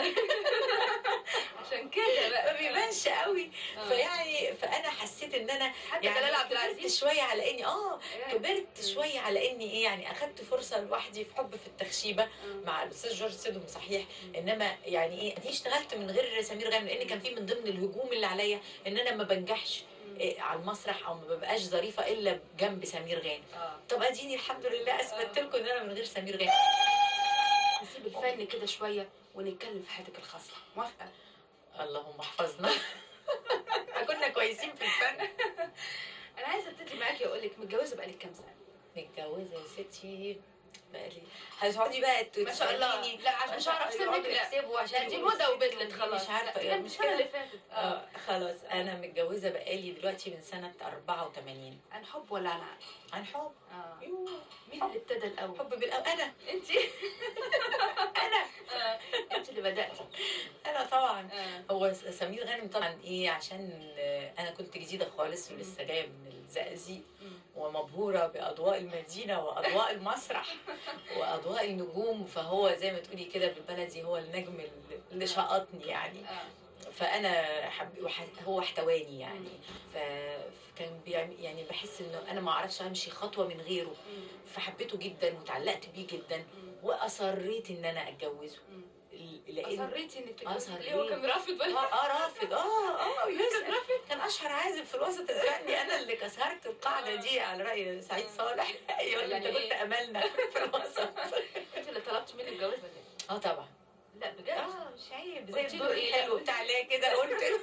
عشان كده بقى ما بيبانش قوي آه. فيعني فانا حسيت ان انا حتى دلال عبد كبرت العزيز؟ شويه على اني اه يعني. كبرت شويه على اني ايه يعني اخدت فرصه لوحدي في حب في التخشيبه مع الاستاذ جورج سيدهم صحيح انما يعني ايه دي اشتغلت من غير سمير غانم لان كان في من ضمن الهجوم اللي عليا ان انا ما بنجحش إيه على المسرح او ما ببقاش ظريفه الا جنب سمير غانم طب اديني الحمد لله اثبتت لكم ان انا من غير سمير غانم نسيب الفن كده شويه ونتكلم في حياتك الخاصه موافقه اللهم احفظنا كنا كويسين في الفن انا عايزه ابتدي معاكي اقول لك متجوزه بقالك كام سنه متجوزه يا ستي بقالي هتقعدي بقى ما شاء الله. تسأليني لا، عشان مش هعرف سنك، يقعدوا لا. يحسبوا عشان لا، دي يقولوا موضة ست وبدلت ودي خلاص. مش عارفه لا، ايه كانت مش السنة كده اللي فاتت. آه. اه خلاص انا متجوزه بقالي دلوقتي من سنه 84 عن حب ولا عن عقل عن حب اه مين اللي ابتدى الاول حب بالاول انا انت انا انت اللي بداتي انا طبعا هو س- سمير غانم طبعا ايه عشان آه، انا كنت جديده خالص ولسه جايه من الزقازيق ومبهوره باضواء المدينه واضواء المسرح واضواء النجوم فهو زي ما تقولي كده بالبلدي هو النجم اللي- اللي شقطني يعني فانا حب وح- هو احتواني يعني ف- فكان بيعمل يعني بحس انه انا ما اعرفش امشي خطوه من غيره فحبيته جدا وتعلقت بيه جدا واصريت ان انا اتجوزه لان اصريتي انك تتجوزي أصريت. ليه هو كان رافض ولا اه اه رافض اه اه يسأل كان اشهر عازف في الوسط الفني انا اللي كسرت القاعده دي على راي سعيد صالح يقول لي انت يعني كنت إيه؟ املنا في الوسط انت اللي طلبت مني الجواز ولا ايه؟ اه طبعا لا بجد اه مش عيب زي قلت له الدور إيه؟ الحلو بتاع ليه كده قلت له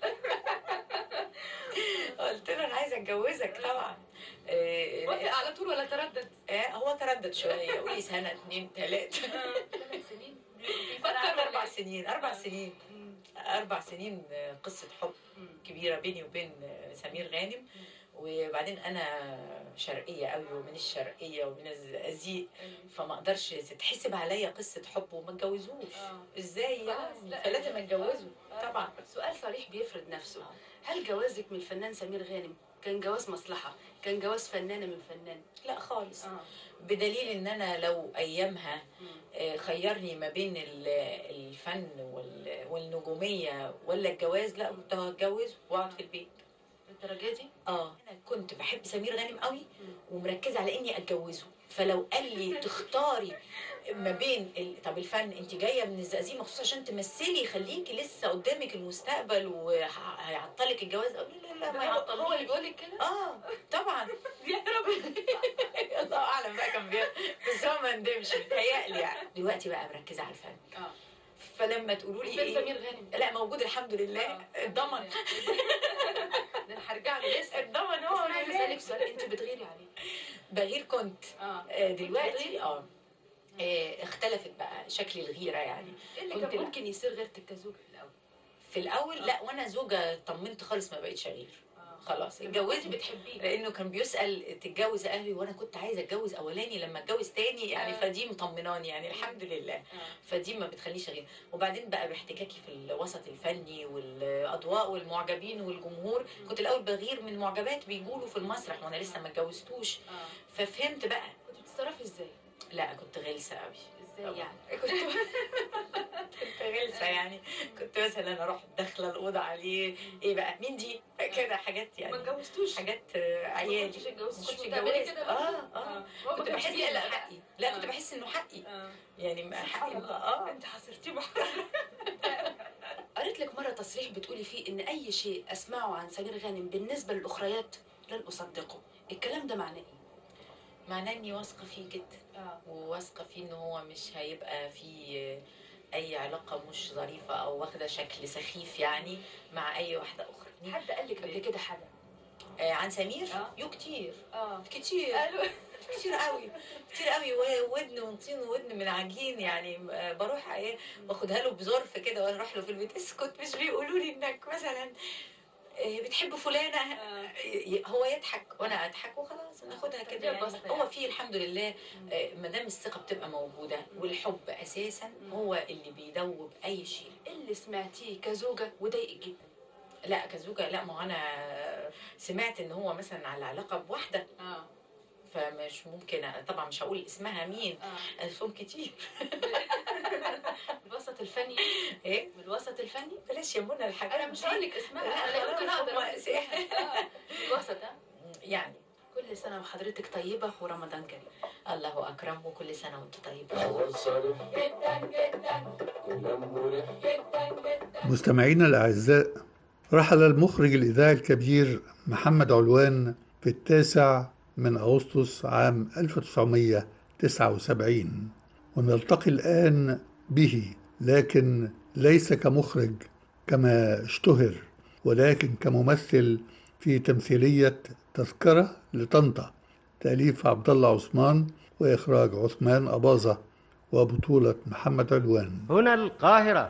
قلت له انا عايزه اتجوزك طبعا آه، وافق على طول ولا تردد؟ آه، هو تردد شويه قولي سنه اتنين تلاته ثلاث سنين أنا عارفة اربع سنين اربع سنين اربع سنين آه، قصه حب كبيره بيني وبين آه، سمير غانم وبعدين انا شرقيه قوي ومن الشرقيه ومن الزقازيق فما اقدرش تتحسب عليا قصه حب وما اتجوزوش ازاي خلاص، يعني لا. فلازم اتجوزه طبعا سؤال صريح بيفرض نفسه هل جوازك من الفنان سمير غانم كان جواز مصلحة كان جواز فنانة من فنان لا خالص بدليل ان انا لو ايامها آه، خيرني ما بين ال- الفن وال- والنجوميه ولا الجواز لا كنت هتجوز واقعد في البيت الدرجة دي؟ اه انا كنت بحب سمير غانم قوي ومركزه على اني اتجوزه فلو قال لي تختاري ما بين ال... طب الفن انت جايه من الزقازيق مخصوص عشان تمثلي خليكي لسه قدامك المستقبل وهيعطلك الجواز اقول له لا لا ما هو- يعطلنيش هو اللي بيقول لك كده؟ اه طبعا يا رب الله اعلم بقى كان بيعمل بس هو ما ندمش متهيألي يعني دلوقتي بقى مركزه على الفن اه فلما تقولوا لي فين ايه سمير غانم؟ لا موجود الحمد لله اتضمن ده انا هرجع له لسه اتضمن بس هو انا عايزه اسالك سؤال انت بتغيري عليه بغير كنت اه آه، دلوقتي اه آه، اختلفت بقى شكل الغيره يعني ايه اللي كنت كان لا. ممكن يصير غيرتك كزوج في الاول؟ في الاول لا وانا زوجه طمنت خالص ما بقتش غير اه خلاص اتجوزي بتحبيه لانه كان بيسال تتجوز اهلي وانا كنت عايزه اتجوز اولاني لما اتجوز تاني يعني آه. فدي مطمناني يعني الحمد لله فدي ما بتخليش غير وبعدين بقى باحتكاكي في الوسط الفني والاضواء والمعجبين والجمهور كنت الاول بغير من معجبات بيقولوا في المسرح وانا لسه ما اتجوزتوش ففهمت بقى كنت بتتصرفي ازاي؟ لا كنت غلسه قوي ازاي يعني؟ كنت كنت غلسه يعني كنت مثلا اروح داخله الاوضه عليه ايه بقى مين دي كده حاجات يعني ما اتجوزتوش حاجات آه، عيالي كنتش اتجوزتي كنتش كنت بتعملي اتجوزت كده بقى؟ اه اه هو ما كنت كانش بحس بيقلق ان بقى. حقي لا كنت آه. بحس انه حقي آه. يعني ما حقي سبحان الله. اه انت حصرتيه قريت لك مره تصريح بتقولي فيه ان اي شيء اسمعه عن سمير غانم بالنسبه للاخريات لن اصدقه الكلام ده معناه ايه معناه اني واثقه فيه جدا اه وواثقه فيه ان هو مش هيبقى فيه اي علاقه مش ظريفه او واخده شكل سخيف يعني مع اي واحده اخرى حد قال لك قبل كده حاجه آه عن سمير آه. يو كتير اه كتير قالوا كتير قوي كتير قوي و- ودن ونطين ودن من عجين يعني آه، بروح ايه باخدها له بظرف كده واروح له في البيت اسكت مش بيقولوا لي انك مثلا آه، بتحب فلانه ي- هو يضحك وانا اضحك وخلاص ناخدها كده دي يعني البسطة هو يعني. فيه الحمد لله آه، ما دام الثقه بتبقى موجوده والحب اساسا هو اللي بيدوب اي شيء اللي سمعتيه كزوجه وضايقك جدا لا كزوجه لا ما هو انا سمعت ان هو مثلا على علاقه بواحده اه فمش ممكن طبعا مش هقول اسمها مين اه الفهم كتير الوسط الفني ايه من الوسط الفني بلاش يا منى الحاجات انا مش دي. هقول لك اسمها لا، انا لا يمكن خلاص، اقدر هم- أقول اسمها. آه، الوسط ها يعني كل سنه وحضرتك طيبه ورمضان كريم الله اكرم وكل سنه وانت طيب مستمعينا الأعزاء رحل المخرج الإذاعي الكبير محمد علوان في التاسع من أغسطس عام 1979 ونلتقي الآن به لكن ليس كمخرج كما اشتهر ولكن كممثل في تمثيلية تذكرة لطنطا تأليف عبد الله عثمان وإخراج عثمان أباظة وبطولة محمد علوان هنا القاهرة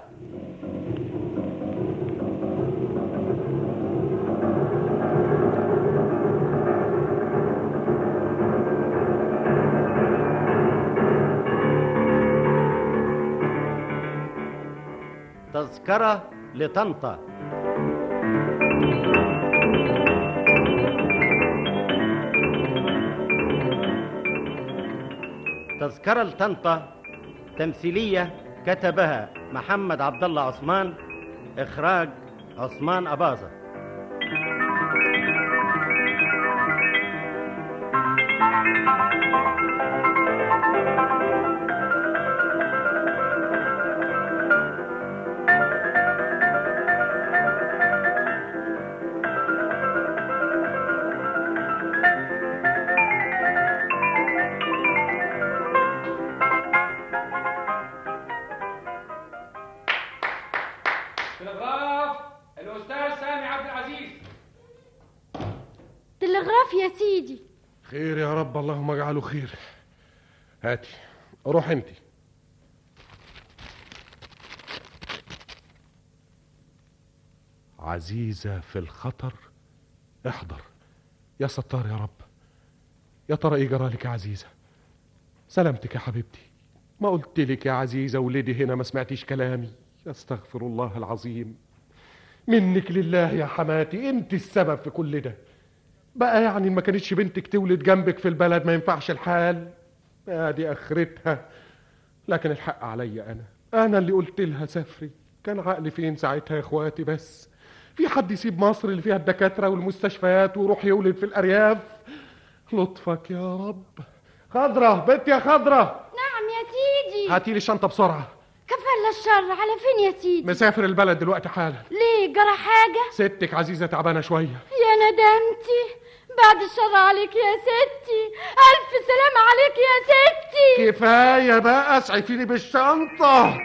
تذكرة لطنطا تذكرة لطنطا تمثيلية كتبها محمد عبد الله عثمان إخراج عثمان أباظة تلغراف الاستاذ سامي عبد العزيز تلغراف يا سيدي خير يا رب اللهم اجعله خير هاتي روح انت عزيزة في الخطر احضر يا ستار يا رب يا ترى ايه جرالك يا عزيزة سلامتك يا حبيبتي ما قلت لك يا عزيزة ولدي هنا ما سمعتيش كلامي استغفر الله العظيم منك لله يا حماتي انت السبب في كل ده بقى يعني ما كانتش بنتك تولد جنبك في البلد ما ينفعش الحال ادي اخرتها لكن الحق عليا انا انا اللي قلت لها سافري كان عقلي فين ساعتها يا اخواتي بس في حد يسيب مصر اللي فيها الدكاتره والمستشفيات ويروح يولد في الارياف لطفك يا رب خضره بنت يا خضره نعم يا سيدي هاتي لي الشنطه بسرعه كفل الشر على فين يا سيدي مسافر البلد دلوقتي حالا ليه جرى حاجة ستك عزيزه تعبانه شويه يا ندمتي بعد الشر عليك يا ستي ألف سلام عليك يا ستي كفايه بقى اسعفيني بالشنطه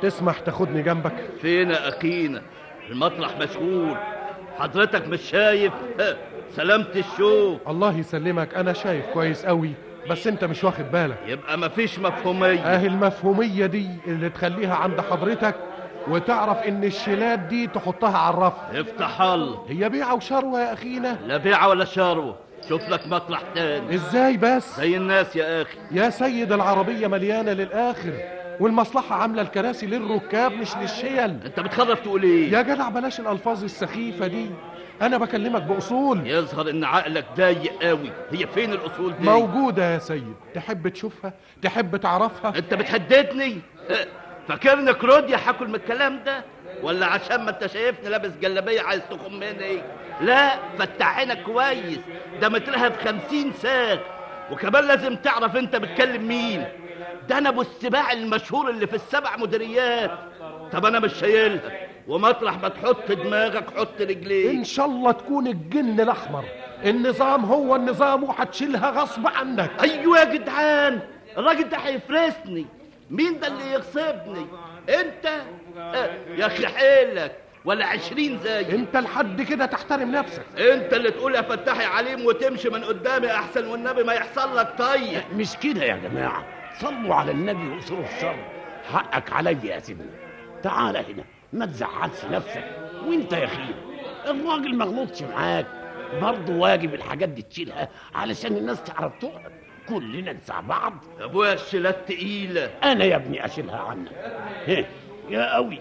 تسمح تاخدني جنبك فين يا اخينا المطرح مشغول حضرتك مش شايف ها، سلامة الشوف الله يسلمك انا شايف كويس قوي بس انت مش واخد بالك يبقى مفيش مفهومية اهي المفهومية دي اللي تخليها عند حضرتك وتعرف ان الشيلات دي تحطها على الرف افتح الله هي بيعة وشروة يا اخينا لا بيعة ولا شروة شوف لك مطرح تاني ازاي بس زي الناس يا اخي يا سيد العربية مليانة للآخر والمصلحة عاملة الكراسي للركاب مش للشيل انت بتخرف تقول ايه يا جدع بلاش الألفاظ السخيفة دي أنا بكلمك بأصول يظهر ان عقلك ضيق قوي هي فين الاصول دي موجودة يا سيد تحب تشوفها تحب تعرفها انت بتهددني اه، فاكرني كروديا هاكل من الكلام ده ولا عشان ما انت شايفني لابس جلابيه عايز تخمني لا فتح عينك كويس ده مترها بخمسين ساغ وكمان لازم تعرف انت بتكلم مين ده انا ابو السباع المشهور اللي في السبع مديريات طب انا مش شايلها ومطرح ما تحط دماغك حط رجليك إن شاء الله تكون الجن الأحمر النظام هو النظام وهتشيلها غصب عنك ايوه يا جدعان الراجل ده هيفرسني مين ده اللي يغصبني انت اه، يا اخي حيلك ولا عشرين زي انت لحد كده تحترم نفسك انت اللي تقول يا فتاح يا عليم وتمشي من قدامي احسن والنبي ما يحصل لك طيب مش كده يا جماعة صلوا على النبي وانصروا الشر حقك عليا يا سيدنا تعال هنا ما تزعلش نفسك وانت يا اخي الراجل ما غلطش معاك برضه واجب الحاجات دي تشيلها علشان الناس تعرف تقعد كلنا نساع بعض ابويا الشيلات تقيله انا يا ابني اشيلها عنك هه، يا قوي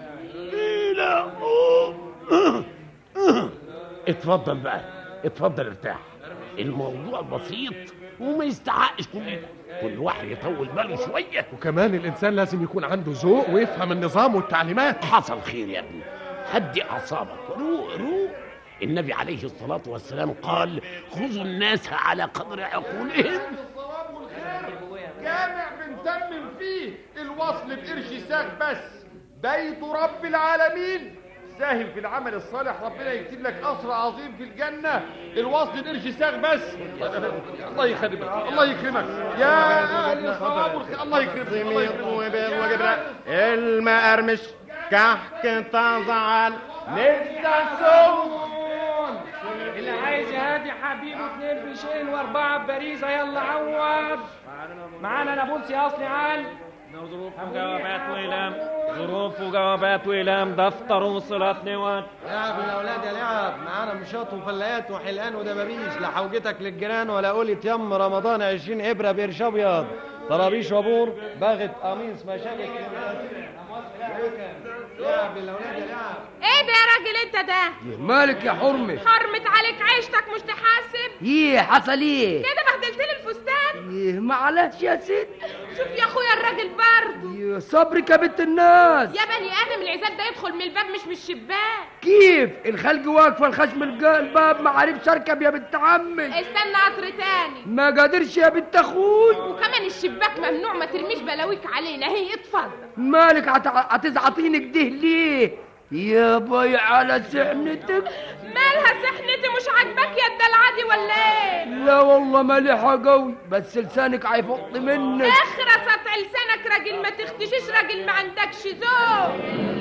تقيله أوه. أه. أه. اتفضل بقى اتفضل ارتاح الموضوع بسيط وما يستحقش كل ده كل واحد يطول باله شويه وكمان الإنسان لازم يكون عنده ذوق ويفهم النظام والتعليمات حصل خير يا ابني هدي اعصابك روق روق النبي عليه الصلاة والسلام قال خذوا الناس على قدر عقولهم جامع بنتمم فيه الوصل بقرش ساغ بس بيت رب العالمين ساهم في العمل الصالح ربنا يكتب لك قصر عظيم في الجنة الوصل بقرش ساغ بس الله يخربك الله يكرمك يا أهل الصواب والخير الله يكرمك الله يكرمك المقرمش كحك تزعل لسه سخن اللي عايز يهادي حبيبه اتنين بشين واربعه ببريزه يلا عوض معانا نابلس يا اصلي عال ظروف وجوابات وإلام ظروف وجوابات وإلام دفتر وصلات نوات لعب الاولاد يا لعب معانا مشاط وفلايات وحلقان ودبابيش لا حوجتك للجيران ولا قولة يم رمضان 20 ابره بقرش ابيض طرابيش وبور باغت قميص مشاكل لعب الاولاد يا لعب ايه ده يا راجل انت ده مالك يا حرمه حرمت عليك عيشتك مش تحاسب ايه حصل ايه كده بهدلت لي الفستان ايه معلش يا ست شوف يا اخويا الراجل برضه يا صبرك يا بنت الناس يا بني ادم العزاب ده يدخل من الباب مش من الشباك كيف الخلق واقفه الخشم الجا- الباب ما عرفش اركب يا بنت عمي استنى قطر تاني ما قادرش يا بنت اخوي وكمان الشباك ممنوع ما ترميش بلاويك علينا هي اتفضل مالك هت- هتزعطيني كده ليه يا باي على سحنتك مالها سحنتي مش عاجباك يا الدلعه ولا ايه لا والله مالحة قوي بس لسانك هيفط منك اخرس قطع لسانك راجل ما تختشيش راجل ما عندكش ذوق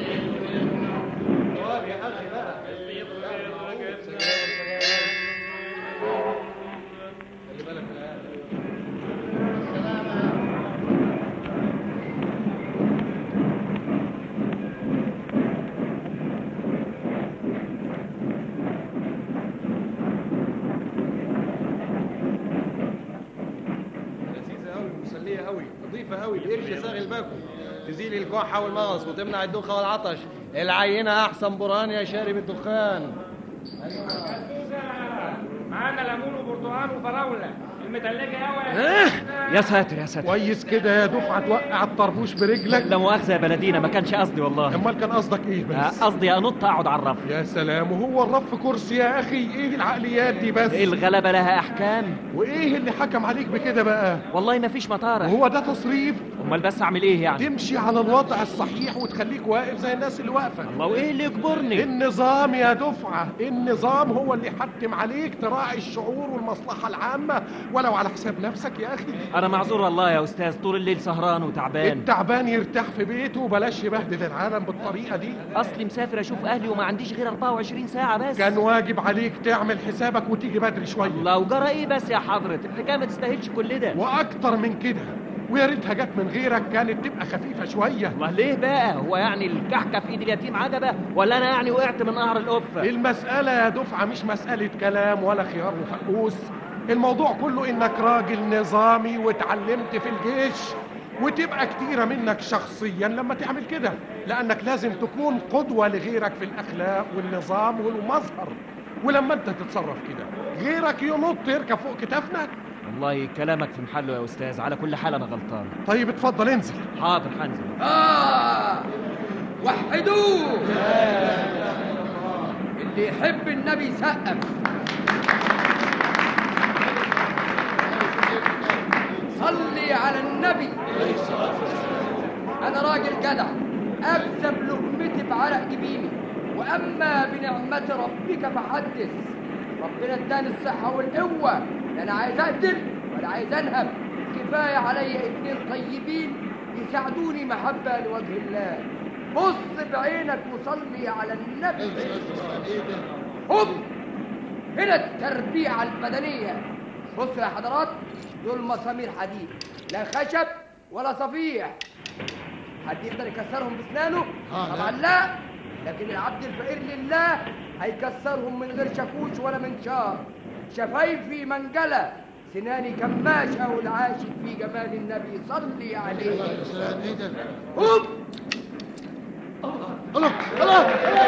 لذيذة قوي مسلية قوي نظيفة قوي بقرش ساغي الباكو تزيل الكحة والمغص وتمنع الدوخة والعطش العينة أحسن برهان يا شارب الدخان معانا ليمون وبرتقال وفراوله المتلجه إيه؟ قوي يا ساتر يا ساتر كويس كده يا دفعة توقع الطربوش برجلك لا مؤاخذة يا بلدينا ما كانش قصدي والله امال كان قصدك ايه بس قصدي انط اقعد على الرف يا سلام وهو الرف كرسي يا اخي ايه العقليات دي بس الغلبة لها احكام وايه اللي حكم عليك بكده بقى والله ما فيش مطارة هو ده تصريف امال بس اعمل ايه يعني تمشي على الوضع الصحيح وتخليك واقف زي الناس اللي واقفه الله وايه اللي يجبرني النظام يا دفعه النظام هو اللي يحتم عليك تراعي الشعور والمصلحه العامه ولو على حساب نفسك يا اخي انا معذور والله يا استاذ طول الليل سهران وتعبان التعبان يرتاح في بيته وبلاش يبهدل العالم بالطريقه دي اصلي مسافر اشوف اهلي وما عنديش غير 24 ساعه بس كان واجب عليك تعمل حسابك وتيجي بدري شويه لو جرى ايه بس يا حضرة الحكايه ما تستاهلش كل ده واكتر من كده ويا ريتها جت من غيرك كانت تبقى خفيفه شويه الله ليه بقى هو يعني الكحكه في ايد اليتيم عجبه ولا انا يعني وقعت من قهر القفه المساله يا دفعه مش مساله كلام ولا خيار وفقوس الموضوع كله انك راجل نظامي واتعلمت في الجيش وتبقى كتيرة منك شخصيا لما تعمل كده لأنك لازم تكون قدوة لغيرك في الأخلاق والنظام والمظهر ولما أنت تتصرف كده غيرك ينط يركب فوق كتافنا والله كلامك في محله يا استاذ على كل حال انا غلطان طيب اتفضل انزل حاضر هنزل آه وحدوه اللي يحب النبي يسقف صلي على النبي أنا راجل جدع أكسب لقمتي بعرق جبيني وأما بنعمة ربك فحدث ربنا اداني الصحة والقوة لا أنا عايز أقتل ولا عايز أنهب كفاية عليا اتنين طيبين يساعدوني محبة لوجه الله بص بعينك وصلي على النبي هوب هنا التربيعة البدنية بصوا يا حضرات دول مسامير حديد لا خشب ولا صفيح حد يقدر يكسرهم باسنانه؟ طبعا لا لكن العبد الفقير لله هيكسرهم من غير شاكوش ولا منشار شفايفي منجلة سناني كماش او العاشق في جمال النبي صلي عليه هوب الله الله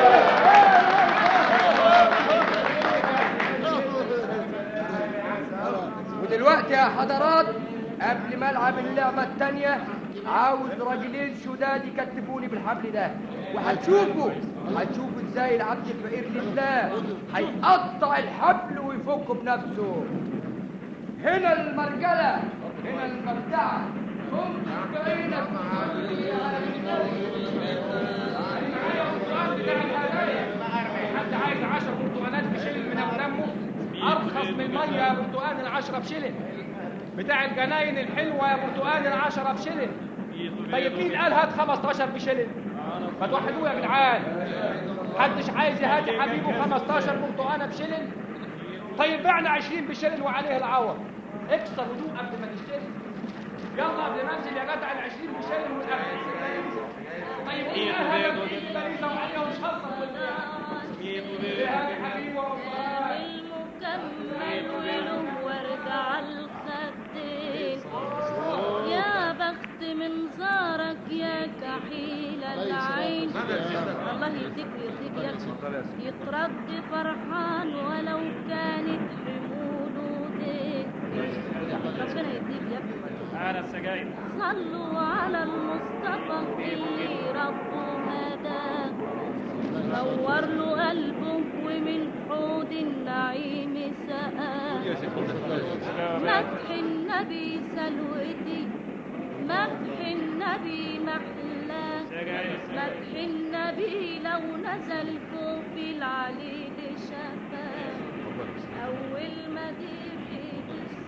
ودلوقتي يا حضرات قبل ما العب اللعبه التانية عاوز راجلين شداد يكتفوني بالحبل ده وهتشوفوا هتشوفوا ازاي العبد الفقير لله هيقطع الحبل ويفكه بنفسه هنا المرجله هنا المبدعه قم بعينك وصلي على حد عايز 10 برتقانات بشيلن من ابو دمه ارخص من الميه يا برتقان العشرة بشيلن بتاع الجناين الحلوه يا برتقان العشرة بشيلن طيب مين قال هات 15 بشيلن ما توحدوه يا جدعان محدش عايز يهادي حبيبه 15 برتقانه بشيلن طيب بعنا 20 بشيلن وعليه العوض اكسر هدوء قبل ما تشتري يلا قبل ما انزل يا جدع ال 20 بشيلن والاخر طيب مين قال هذا البريزه وعليهم شلطه المكمل وله ورد على الخدين يا بخت منظارك يا كحيل العين الله يهديك ويرضيك يا أخي. يترد فرحان ولو كانت حموله ديك ربنا يهديك يا ابني انا السجاير صلوا على المصطفى اللي ربه هداه نور له قلبه ومن حوض النعيم سقاه مدح النبي سلوتي مدح النبي محلاه مدح النبي لو نزل فوق في العليل شفاه أول ما تبقي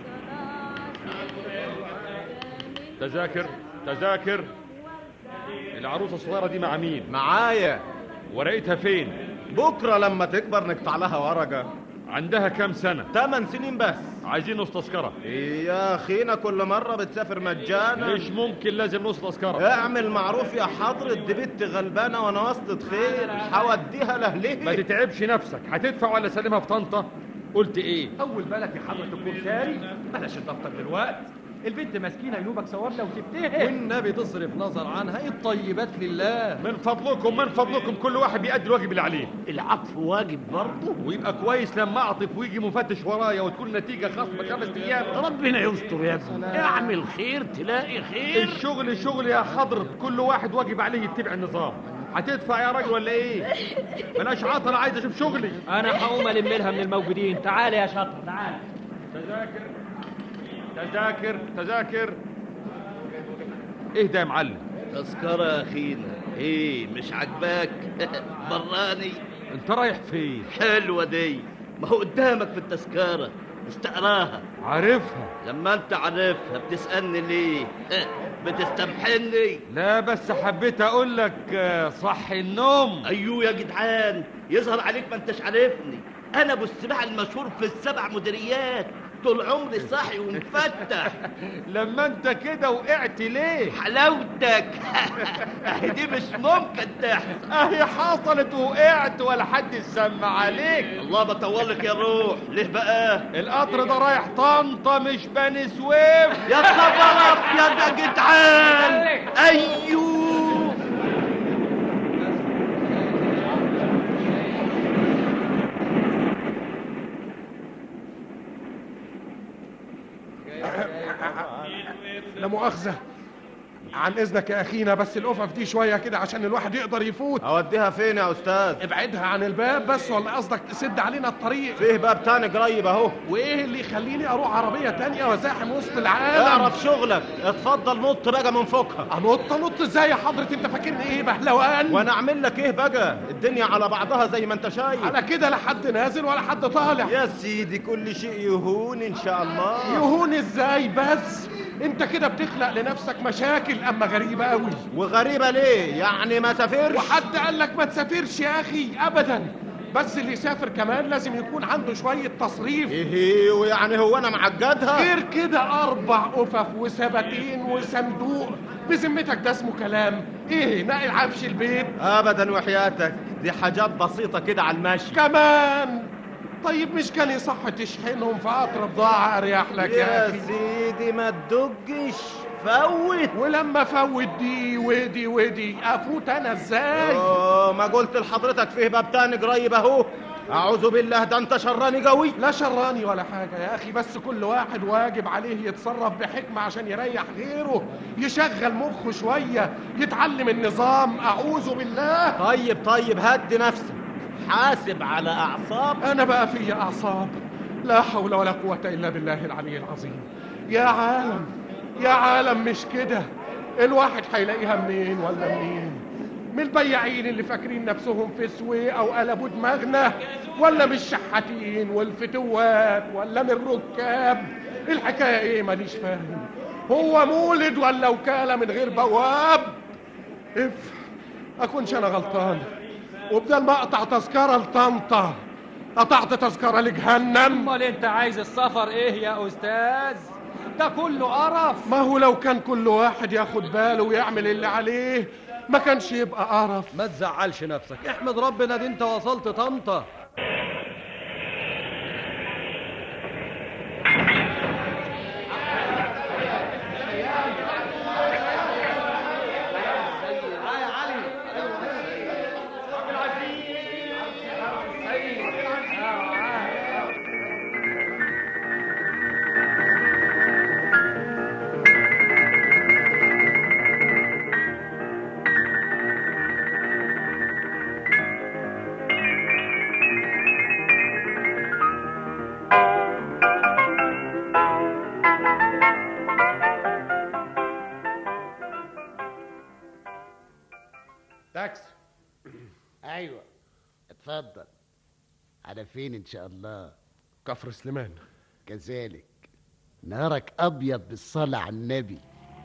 بالصلاة تذاكر تذاكر العروسه الصغيره دي مع مين معايا ورقتها فين بكره لما تكبر نقطع لها ورقه عندها كام سنه 8 سنين بس عايزين نص تذكره إيه يا اخينا كل مره بتسافر مجانا مش ممكن لازم نص تذكره اعمل معروف يا حضرة دي بنت غلبانه وانا واسطة خير هوديها ما لاهلها تتعبش نفسك هتدفع ولا سلمها في طنطا قلت ايه اول بالك يا حضره الكرساري بلاش الدفتر دلوقتي البنت مسكينه ينوبك صورنا وسبتها والنبي تصرف نظر عنها الطيبات لله من فضلكم من فضلكم كل واحد بيأدي الواجب اللي عليه العطف واجب برضه ويبقى كويس لما اعطف ويجي مفتش ورايا وتكون نتيجه خصم خمس ايام ربنا يستر يا ابني اعمل خير تلاقي خير الشغل شغل يا حضرة كل واحد واجب عليه يتبع النظام هتدفع يا راجل ولا ايه بلاش عطل عايز اشوف شغلي انا هقوم الم لها من الموجودين تعال يا شاطر تعال تذاكر تذاكر تذاكر ايه ده يا معلم تذكرة يا أخينا إيه مش عاجباك براني أنت رايح فين؟ حلوة دي ما هو قدامك في التذكرة استقراها عارفها لما انت عارفها بتسألني ليه بتستمحني لا بس حبيت اقول لك آه، صح النوم ايوه يا جدعان يظهر عليك ما انتش عارفني انا ابو السباع المشهور في السبع مديريات طول عمري صاحي ومفتح لما انت كده وقعت ليه حلاوتك دي مش ممكن تحصل اهي حصلت وقعت ولا حد سمع عليك الله بطولك يا روح ليه بقى القطر ده رايح طنطا مش بني سويف يا خبر ابيض يا جدعان ايوه لا مؤاخذة عن اذنك يا اخينا بس القفف دي شويه كده عشان الواحد يقدر يفوت اوديها فين يا استاذ ابعدها عن الباب بس ولا قصدك تسد علينا الطريق فيه باب تاني قريب اهو وايه اللي يخليني اروح عربيه تانية وازاحم وسط العالم اعرف شغلك اتفضل نط بقى من فوقها انط انط ازاي يا حضرة انت فاكرني ايه بهلوان وانا اعمل لك ايه بقى الدنيا على بعضها زي ما انت شايف على كده لا حد نازل ولا حد طالع يا سيدي كل شيء يهون ان شاء الله يهون ازاي بس انت كده بتخلق لنفسك مشاكل اما غريبه قوي وغريبة ليه يعني ما سافرش وحد قال لك ما تسافرش يا اخي ابدا بس اللي يسافر كمان لازم يكون عنده شويه تصريف ايه ويعني هو انا معجدها غير كده اربع قفف وسبتين وصندوق بذمتك ده اسمه كلام ايه نقل عفش البيت ابدا وحياتك دي حاجات بسيطة كده على المشي كمان طيب مش كان يصح تشحنهم في قطر بضاعة أريح لك يا, يا أخي سيدي ما تدقش فوت ولما فوت دي ودي ودي أفوت أنا إزاي؟ اه ما قلت لحضرتك فيه باب تاني قريب اهو اعوذ بالله ده انت شراني قوي لا شراني ولا حاجة يا أخي بس كل واحد واجب عليه يتصرف بحكمة عشان يريح غيره يشغل مخه شوية يتعلم النظام أعوذ بالله طيب طيب هدي نفسك حاسب على اعصاب أنا بقى في أعصاب لا حول ولا قوة إلا بالله العلي العظيم يا عالم يا عالم مش كده الواحد هيلاقيها منين ولا منين من البياعين اللي فاكرين نفسهم في سويق او قلبوا دماغنا ولا من الشحاتين والفتوات ولا من الركاب الحكايه ايه مانيش فاهم هو مولد ولا وكاله من غير بواب اف اكونش انا غلطان وبدل ما اقطع تذكره لطنطا قطعت تذكره لجهنم امال انت عايز السفر ايه يا استاذ ده كله قرف ما هو لو كان كل واحد ياخد باله ويعمل اللي عليه ما كانش يبقى قرف ما تزعلش نفسك احمد ربنا دي انت وصلت طنطا تاكسي ايوه اتفضل على فين ان شاء الله كفر سليمان كذلك نهارك ابيض بالصلاه على النبي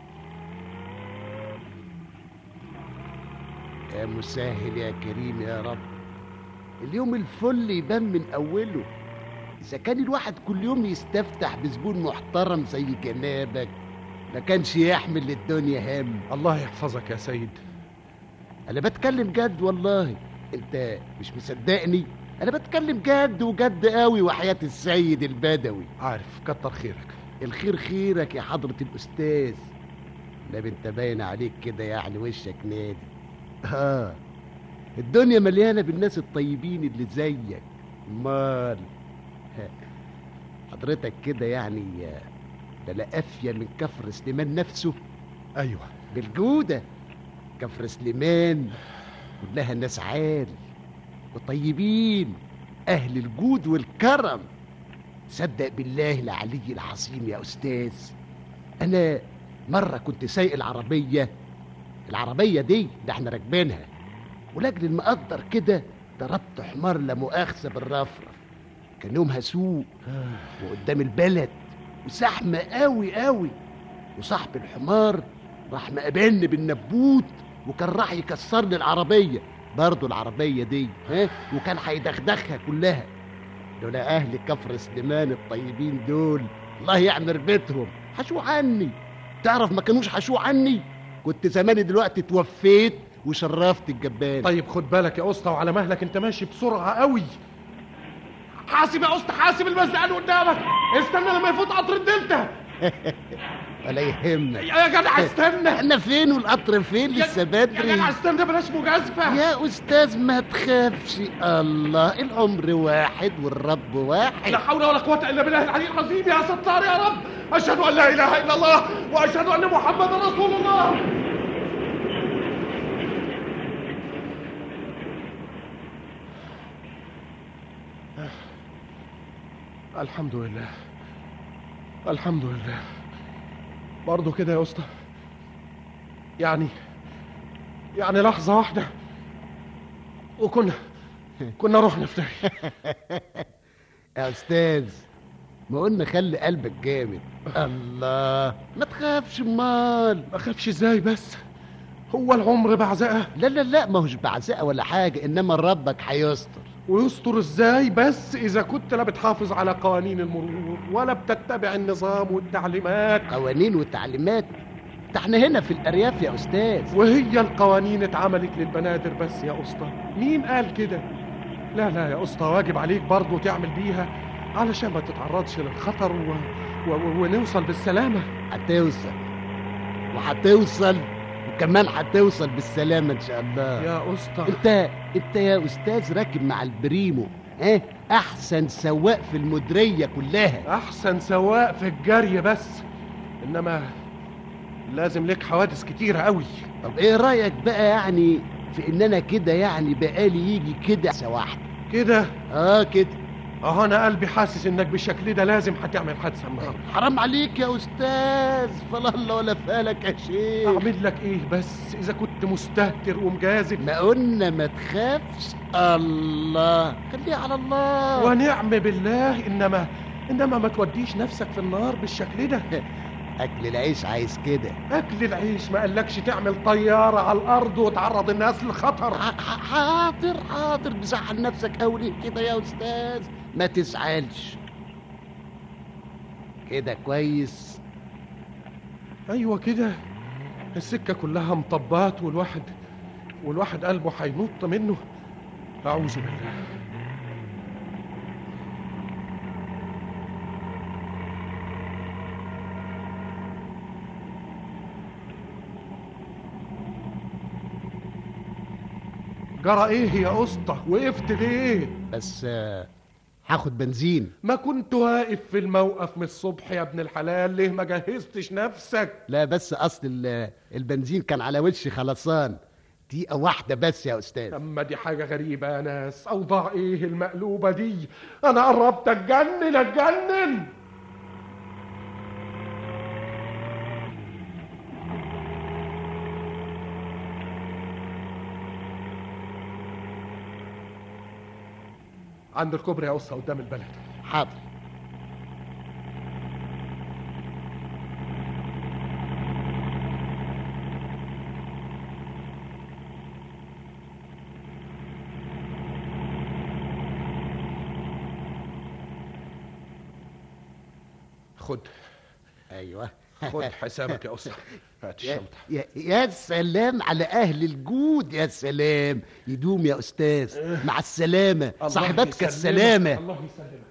يا مسهل يا كريم يا رب اليوم الفل يبان من اوله اذا كان الواحد كل يوم يستفتح بزبون محترم زي جنابك ما كانش يحمل للدنيا هم الله يحفظك يا سيد انا بتكلم جد والله انت مش مصدقني انا بتكلم جد وجد قوي وحياة السيد البدوي عارف كتر خيرك الخير خيرك يا حضرة الأستاذ لا انت باين عليك كده يعني وشك نادي اه الدنيا مليانة بالناس الطيبين اللي زيك مال حضرتك كده يعني بلا قافية من كفر سليمان نفسه ايوه بالجودة كفر سليمان كلها ناس عال وطيبين أهل الجود والكرم صدق بالله العلي العظيم يا أستاذ أنا مرة كنت سايق العربية العربية دي اللي احنا راكبينها ولأجل المقدر كده ضربت حمار لا مؤاخذة بالرفرف كان يومها سوق وقدام البلد وزحمة قوي قوي وصاحب الحمار راح مقابلني بالنبوت وكان راح يكسر لي العربية برضه العربية دي ها وكان هيدغدغها كلها لولا أهل كفر سليمان الطيبين دول الله يعمر بيتهم حشوا عني تعرف ما كانوش حشوا عني كنت زماني دلوقتي توفيت وشرفت الجبان طيب خد بالك يا اسطى وعلى مهلك انت ماشي بسرعه قوي حاسب يا اسطى حاسب المزق اللي قدامك استنى لما يفوت قطر الدلتا ولا يهمك يا جدع استنى احنا فين والقطر فين لسه بدري يا جدع استنى بلاش مجازفه يا استاذ ما تخافش الله العمر واحد والرب واحد لا حول ولا قوه الا بالله العلي العظيم يا ستار يا رب اشهد ان لا اله الا الله واشهد ان محمدا رسول الله الحمد لله الحمد لله برضه كده يا اسطى يعني يعني لحظة واحدة وكنا كنا رحنا في داهية يا استاذ ما قلنا خلي قلبك جامد الله ما تخافش امال ما اخافش ازاي بس هو العمر بعزقه لا لا لا ما هوش بعزقه ولا حاجه انما ربك هيستر ويستر ازاي بس اذا كنت لا بتحافظ على قوانين المرور ولا بتتبع النظام والتعليمات قوانين وتعليمات ده احنا هنا في الارياف يا استاذ وهي القوانين اتعملت للبنادر بس يا اسطى مين قال كده لا لا يا اسطى واجب عليك برضه تعمل بيها علشان ما تتعرضش للخطر و... و... و... ونوصل بالسلامة هتوصل وهتوصل وكمان هتوصل بالسلامة إن شاء الله يا اسطى أنت أنت يا أستاذ راكب مع البريمو ها أحسن سواق في المديرية كلها أحسن سواق في الجري بس إنما لازم لك حوادث كتيرة قوي طب إيه رأيك بقى يعني في إن أنا كده يعني بقالي يجي كده سواحد كده آه كده اه انا قلبي حاسس انك بالشكل ده لازم هتعمل حادثه النهارده حرام عليك يا استاذ فلا الله ولا فالك يا شيخ اعمل لك ايه بس اذا كنت مستهتر ومجازف ما قلنا ما تخافش الله خليها على الله ونعم بالله انما انما ما توديش نفسك في النار بالشكل ده اكل العيش عايز كده اكل العيش ما قالكش تعمل طياره على الارض وتعرض الناس للخطر حاضر حاضر بزعل نفسك قوي كده يا استاذ ما تزعلش كده كويس ايوه كده السكه كلها مطبات والواحد والواحد قلبه هينط منه اعوذ بالله جرى ايه يا اسطى وقفت ليه بس آه، هاخد بنزين ما كنت واقف في الموقف من الصبح يا ابن الحلال ليه ما جهزتش نفسك لا بس اصل ال- البنزين كان على وشي خلصان دقيقة واحدة بس يا أستاذ اما دي حاجة غريبة يا ناس اوضاع ايه المقلوبة دي انا قربت اتجنن اتجنن عند الكوبري يا اسطى قدام البلد حاضر خد ايوه خد حسابك يا اسطى هات يا, الشنطة يا, يا سلام على اهل الجود يا سلام يدوم يا استاذ مع السلامة الله صاحبتك يسلمك، السلامة الله يسلمك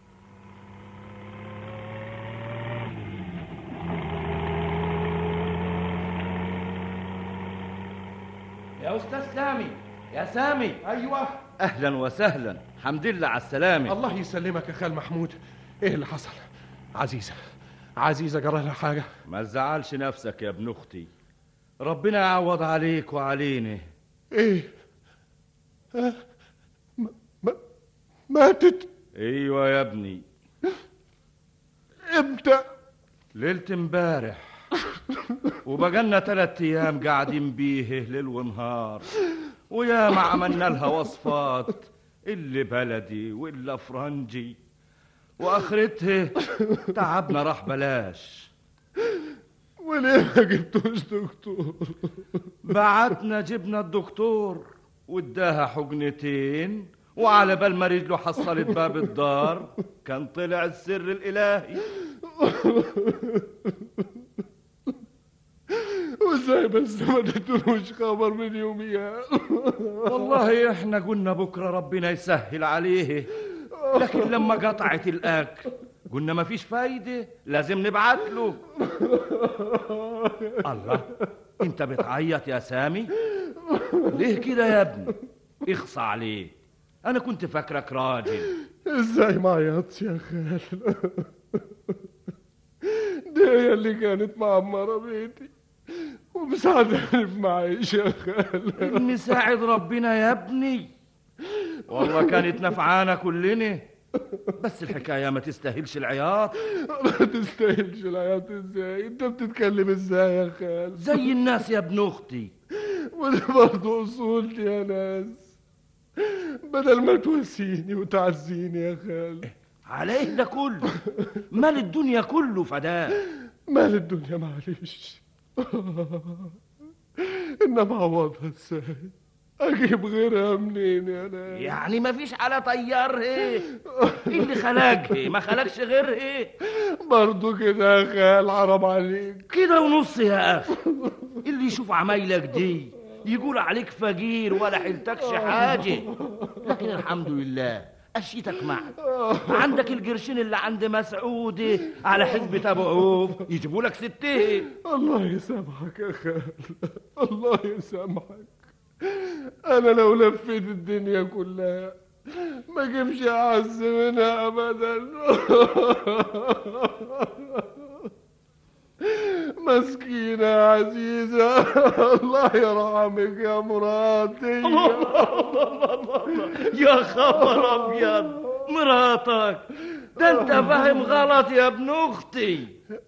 يا استاذ سامي يا سامي ايوه اهلا وسهلا حمد لله على السلامه الله يسلمك يا خال محمود ايه اللي حصل عزيزة عزيزة جرى لها حاجة ما تزعلش نفسك يا ابن اختي ربنا يعوض عليك وعلينا ايه آه، م- م- ماتت ايوه يا ابني امتى ليلة امبارح وبقالنا تلات ايام قاعدين بيه ليل ونهار ويا ما عملنا لها وصفات اللي بلدي واللي فرنجي واخرتها تعبنا راح بلاش وليه ما جبتوش دكتور بعتنا جبنا الدكتور واداها حجنتين وعلى بال ما رجله حصلت باب الدار كان طلع السر الالهي وازاي بس ما اديتلوش خبر من يوميها والله احنا قلنا بكره ربنا يسهل عليه لكن لما قطعت الاكل قلنا ما فيش فايده لازم نبعت له الله انت بتعيط يا سامي ليه كده يا ابني اخصى عليه انا كنت فاكرك راجل ازاي ما عيطش يا خال دي هي اللي كانت معمرة بيتي ومساعدة في معيشة يا خال المساعد ربنا يا ابني والله كانت نفعانا كلنا بس الحكايه ما تستاهلش العياط ما تستاهلش العياط ازاي انت بتتكلم ازاي يا خال زي الناس يا ابن اختي ودي برضه اصولتي يا ناس بدل ما تواسيني وتعزيني يا خال عليه ده كله مال الدنيا كله فداه مال الدنيا معلش انما اعوضها ازاي اجيب غيرها منين يا ناس يعني ما فيش على طيار ايه اللي خلقها ما خلقش غير ايه برضه كده يا خال حرام عليك كده ونص يا اخي اللي يشوف عمايلك دي يقول عليك فقير ولا حيلتكش حاجه لكن الحمد لله اشيتك معك عندك القرشين اللي عند مسعودة على حزبة ابو عوف يجيبوا لك ستين الله يسامحك يا خال الله يسامحك انا لو لفيت الدنيا كلها ما اجيبش اعز منها ابدا مسكينة يا عزيزة الله يرحمك يا مراتي يا خبر ابيض مراتك ده انت فاهم غلط يا ابن اختي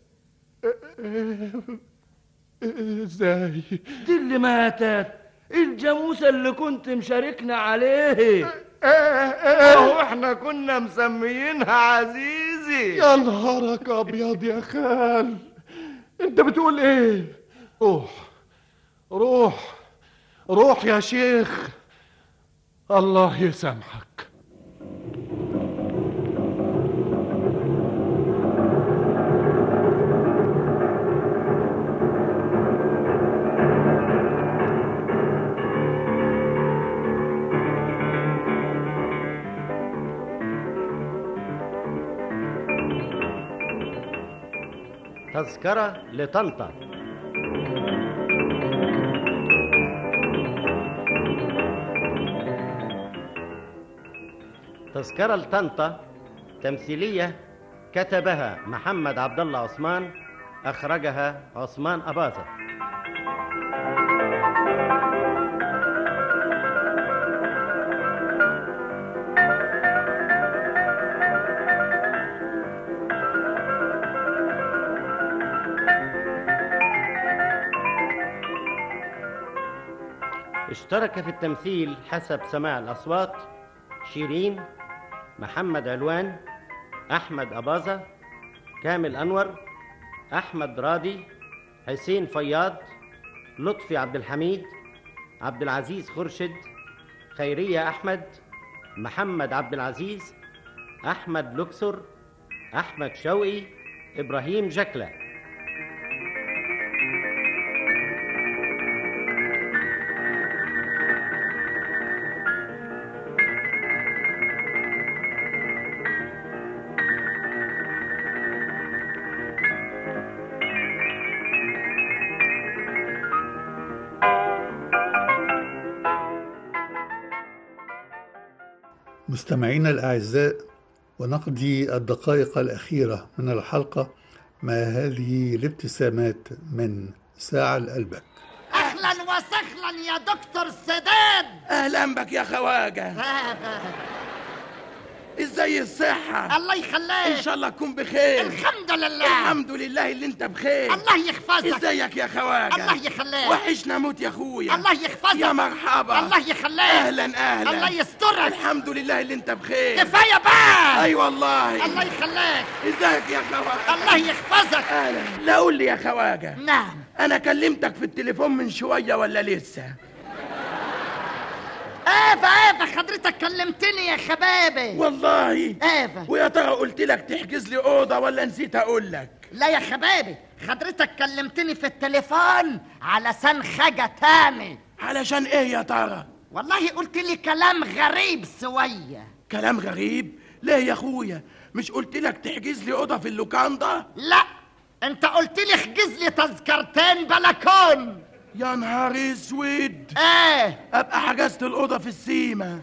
ازاي دي اللي ماتت الجاموسة اللي كنت مشاركنا عليه اهو احنا كنا مسميينها عزيزي يا نهارك ابيض يا خال انت بتقول ايه روح روح روح يا شيخ الله يسامحك تذكرة لطنطا تذكرة لطنطا تمثيلية كتبها محمد عبد الله عثمان أخرجها عثمان أباظة اشترك في التمثيل حسب سماع الأصوات شيرين محمد علوان أحمد أباظة كامل أنور أحمد راضي حسين فياض لطفي عبد الحميد عبد العزيز خرشد خيرية أحمد محمد عبد العزيز أحمد لوكسر أحمد شوقي إبراهيم جكلة مستمعينا الأعزاء ونقضي الدقائق الأخيرة من الحلقة مع هذه الابتسامات من ساعة الألبك اهلا وسهلا يا دكتور سداد اهلا بك يا خواجه ازاي الصحة الله يخليك ان شاء الله تكون بخير الحمد لله الحمد لله اللي انت بخير الله يحفظك ازيك يا خواجة الله يخليك وحشنا موت يا اخويا الله يحفظك يا مرحبا الله يخليك اهلا اهلا الله يسترك الحمد لله اللي انت بخير كفايه بقى اي والله الله يخليك ازيك يا خواجة الله يحفظك اهلا لا قول لي يا خواجة نعم انا كلمتك في التليفون من شوية ولا لسه ايفا ايفا حضرتك كلمتني يا خبابي والله ايفا ويا ترى قلت لك تحجز لي اوضه ولا نسيت اقول لك لا يا خبابي حضرتك كلمتني في التليفون علشان حاجة تاني علشان ايه يا ترى والله قلت لي كلام غريب سوية كلام غريب ليه يا اخويا مش قلت لك تحجز لي اوضه في اللوكاندا لا انت قلت لي احجز لي تذكرتين بلكون يا نهار اسود ايه ابقى حجزت الاوضه في السيما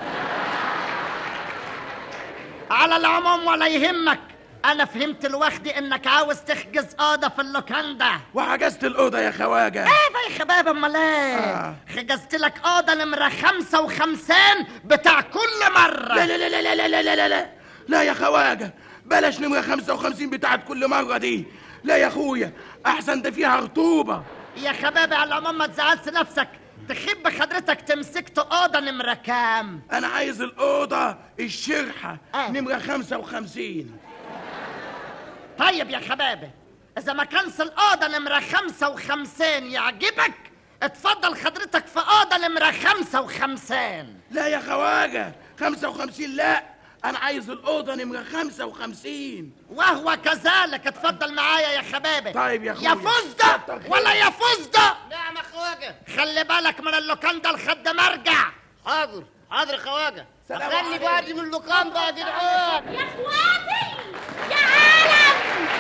على العموم ولا يهمك انا فهمت لوحدي انك عاوز تحجز اوضه في اللوكاندا وحجزت الاوضه يا خواجه ايه يا خباب امال ايه آه. حجزت لك اوضه نمره خمسة وخمسين بتاع كل مره لا لا لا لا لا لا لا لا لا لا يا خواجه بلاش نمره 55 بتاعت كل مره دي لا يا اخويا احسن ده فيها رطوبه يا خبابي على العموم ما تزعلش نفسك تحب حضرتك تمسكت اوضه نمره كام انا عايز الاوضه الشرحه آه. نمره 55 طيب يا خبابي اذا ما كانش الاوضه نمره خمسة وخمسين يعجبك اتفضل حضرتك في اوضه نمره خمسة وخمسين لا يا خواجه 55 لا انا عايز الاوضه نمره 55 وهو كذلك اتفضل معايا يا خبابي طيب يا اخويا يا فزدة كتر خيرك. ولا يا فزدة نعم يا خواجه خلي بالك من اللوكاندا لحد ما ارجع حاضر حاضر يا خواجه سلام خلي عليكم. بالي من اللوكاندا يا جدعان يا اخواتي يا عالم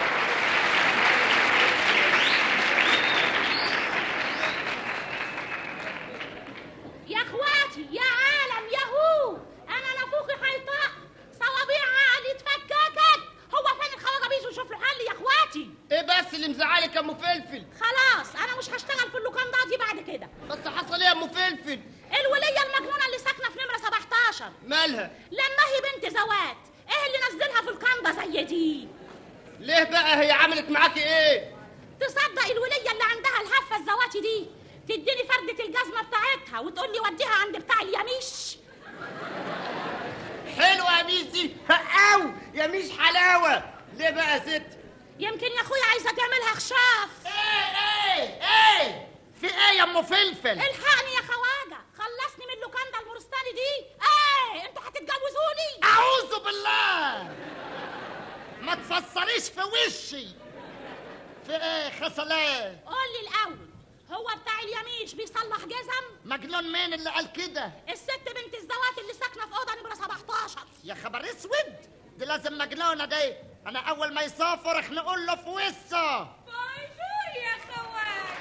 يا اخواتي يا عالم يهو انا نافوخي حيطاء صوابيع عقلي اتفككت هو فين الخواجه بيجوا يشوف له حل يا اخواتي ايه بس اللي مزعلك يا ام فلفل خلاص انا مش هشتغل في اللوكاندا دي بعد كده بس حصل ايه يا ام فلفل الوليه المجنونه اللي ساكنه في نمره 17 مالها لما هي بنت زوات ايه اللي نزلها في الكندا زي دي ليه بقى هي عملت معاكي ايه تصدق الوليه اللي عندها الهفه الزواتي دي تديني فردة الجزمة بتاعتها وتقول لي وديها عند بتاع اليميش حلوه يا ميسي او يا ميش حلاوه ليه بقى يا ست يمكن يا اخويا عايزة تعملها خشاف ايه ايه ايه في ايه يا ام فلفل الحقني يا خواجة خلصني من اللوكاندا المرستاني دي ايه انتوا هتتجوزوني اعوذ بالله ما تفسريش في وشي في ايه حصل ايه قول لي الاول هو بتاع اليميش بيصلح جزم مجنون مين اللي قال كده الست بنت الزوات اللي ساكنة في أوضة نمرة 17 يا خبر اسود دي لازم مجنونه دي انا اول ما يسافر احنا نقول له في وشه بونجور يا خواجة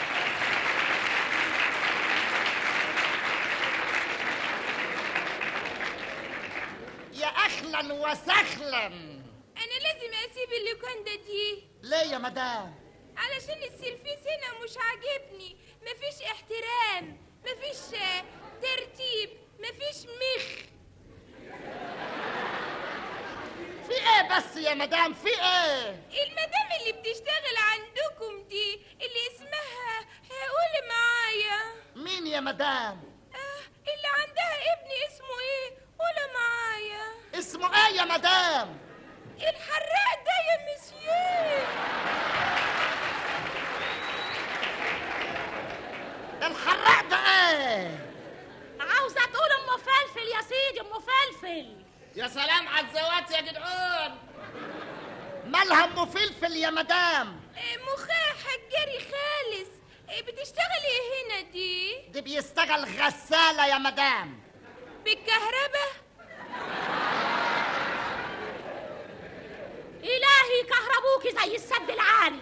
يا اهلا وسهلا انا لازم اسيب اللوكاندا دي ليه يا مدام علشان السيرفيس هنا مش عاجبني مفيش احترام مفيش آه، ترتيب مفيش مخ في ايه بس يا مدام في ايه المدام اللي بتشتغل عندكم دي اللي اسمها قولي معايا مين يا مدام آه اللي عندها ابن اسمه ايه قولي معايا اسمه ايه يا مدام الحراق ده يا مسيو الحراق ده ايه عاوزة تقول أم فلفل يا سيدي أم فلفل يا سلام على الزوات يا جدعان مالها ام فلفل يا مدام مخها حجري خالص إيه بتشتغلي ايه هنا دي دي بيشتغل غساله يا مدام بالكهرباء إلهي كهربوكي زي السد العالي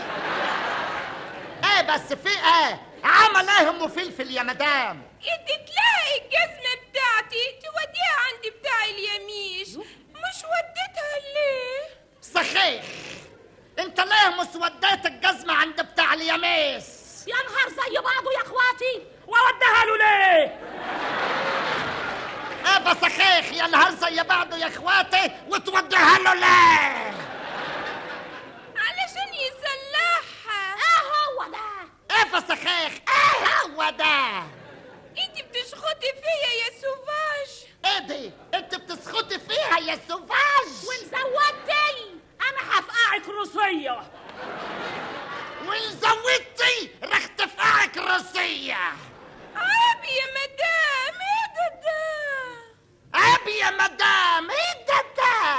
ايه بس في ايه عمل ايه ام فلفل يا مدام انت تلاقي الجزمة بتاعتي توديها عند بتاع اليميش مش وديتها ليه صحيح انت ليه مسودات الجزمة عند بتاع اليميس يا نهار زي بعضه يا اخواتي ووديها له ليه ايه بصحيح يا نهار زي بعده يا اخواتي وتوديها له ليه علشان يسلحها ايه هو ده ايه فسخاخ ايه هو ده انت بتشخطي فيا يا سوفاج ايه دي انت بتسخطي فيها يا سوفاج ومزودتي انا هفقعك روسيه وان زودتي رح تفقعك روسية عيب يا مدام ايه ده ده عيب يا مدام ايه ده ده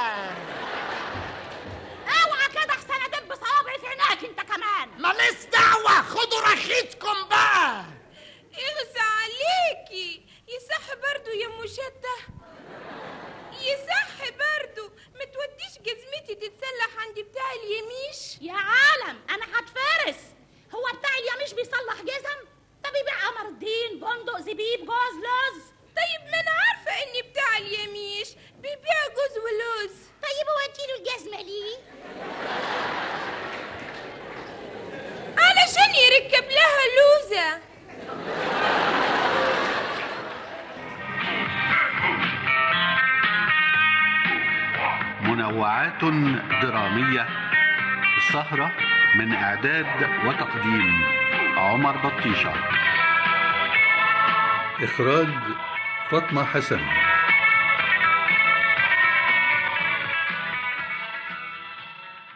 اوعى كده احسن ادب صوابعي في عينيك انت كمان ماليش دعوة خدوا رخيتكم بقى اغزى عليكي يصح برضو يا مشتة يصح برضو ما توديش جزمتي تتسلح عند بتاع اليميش يا عالم انا هتفرس هو بتاع اليميش بيصلح جزم ده بيبيع قمر الدين بندق زبيب جوز لوز طيب ما انا عارفة ان بتاع اليميش بيبيع جوز ولوز طيب وديله الجزمة ليه علشان يركب لها لوزة منوعات درامية السهرة من إعداد وتقديم عمر بطيشة إخراج فاطمة حسن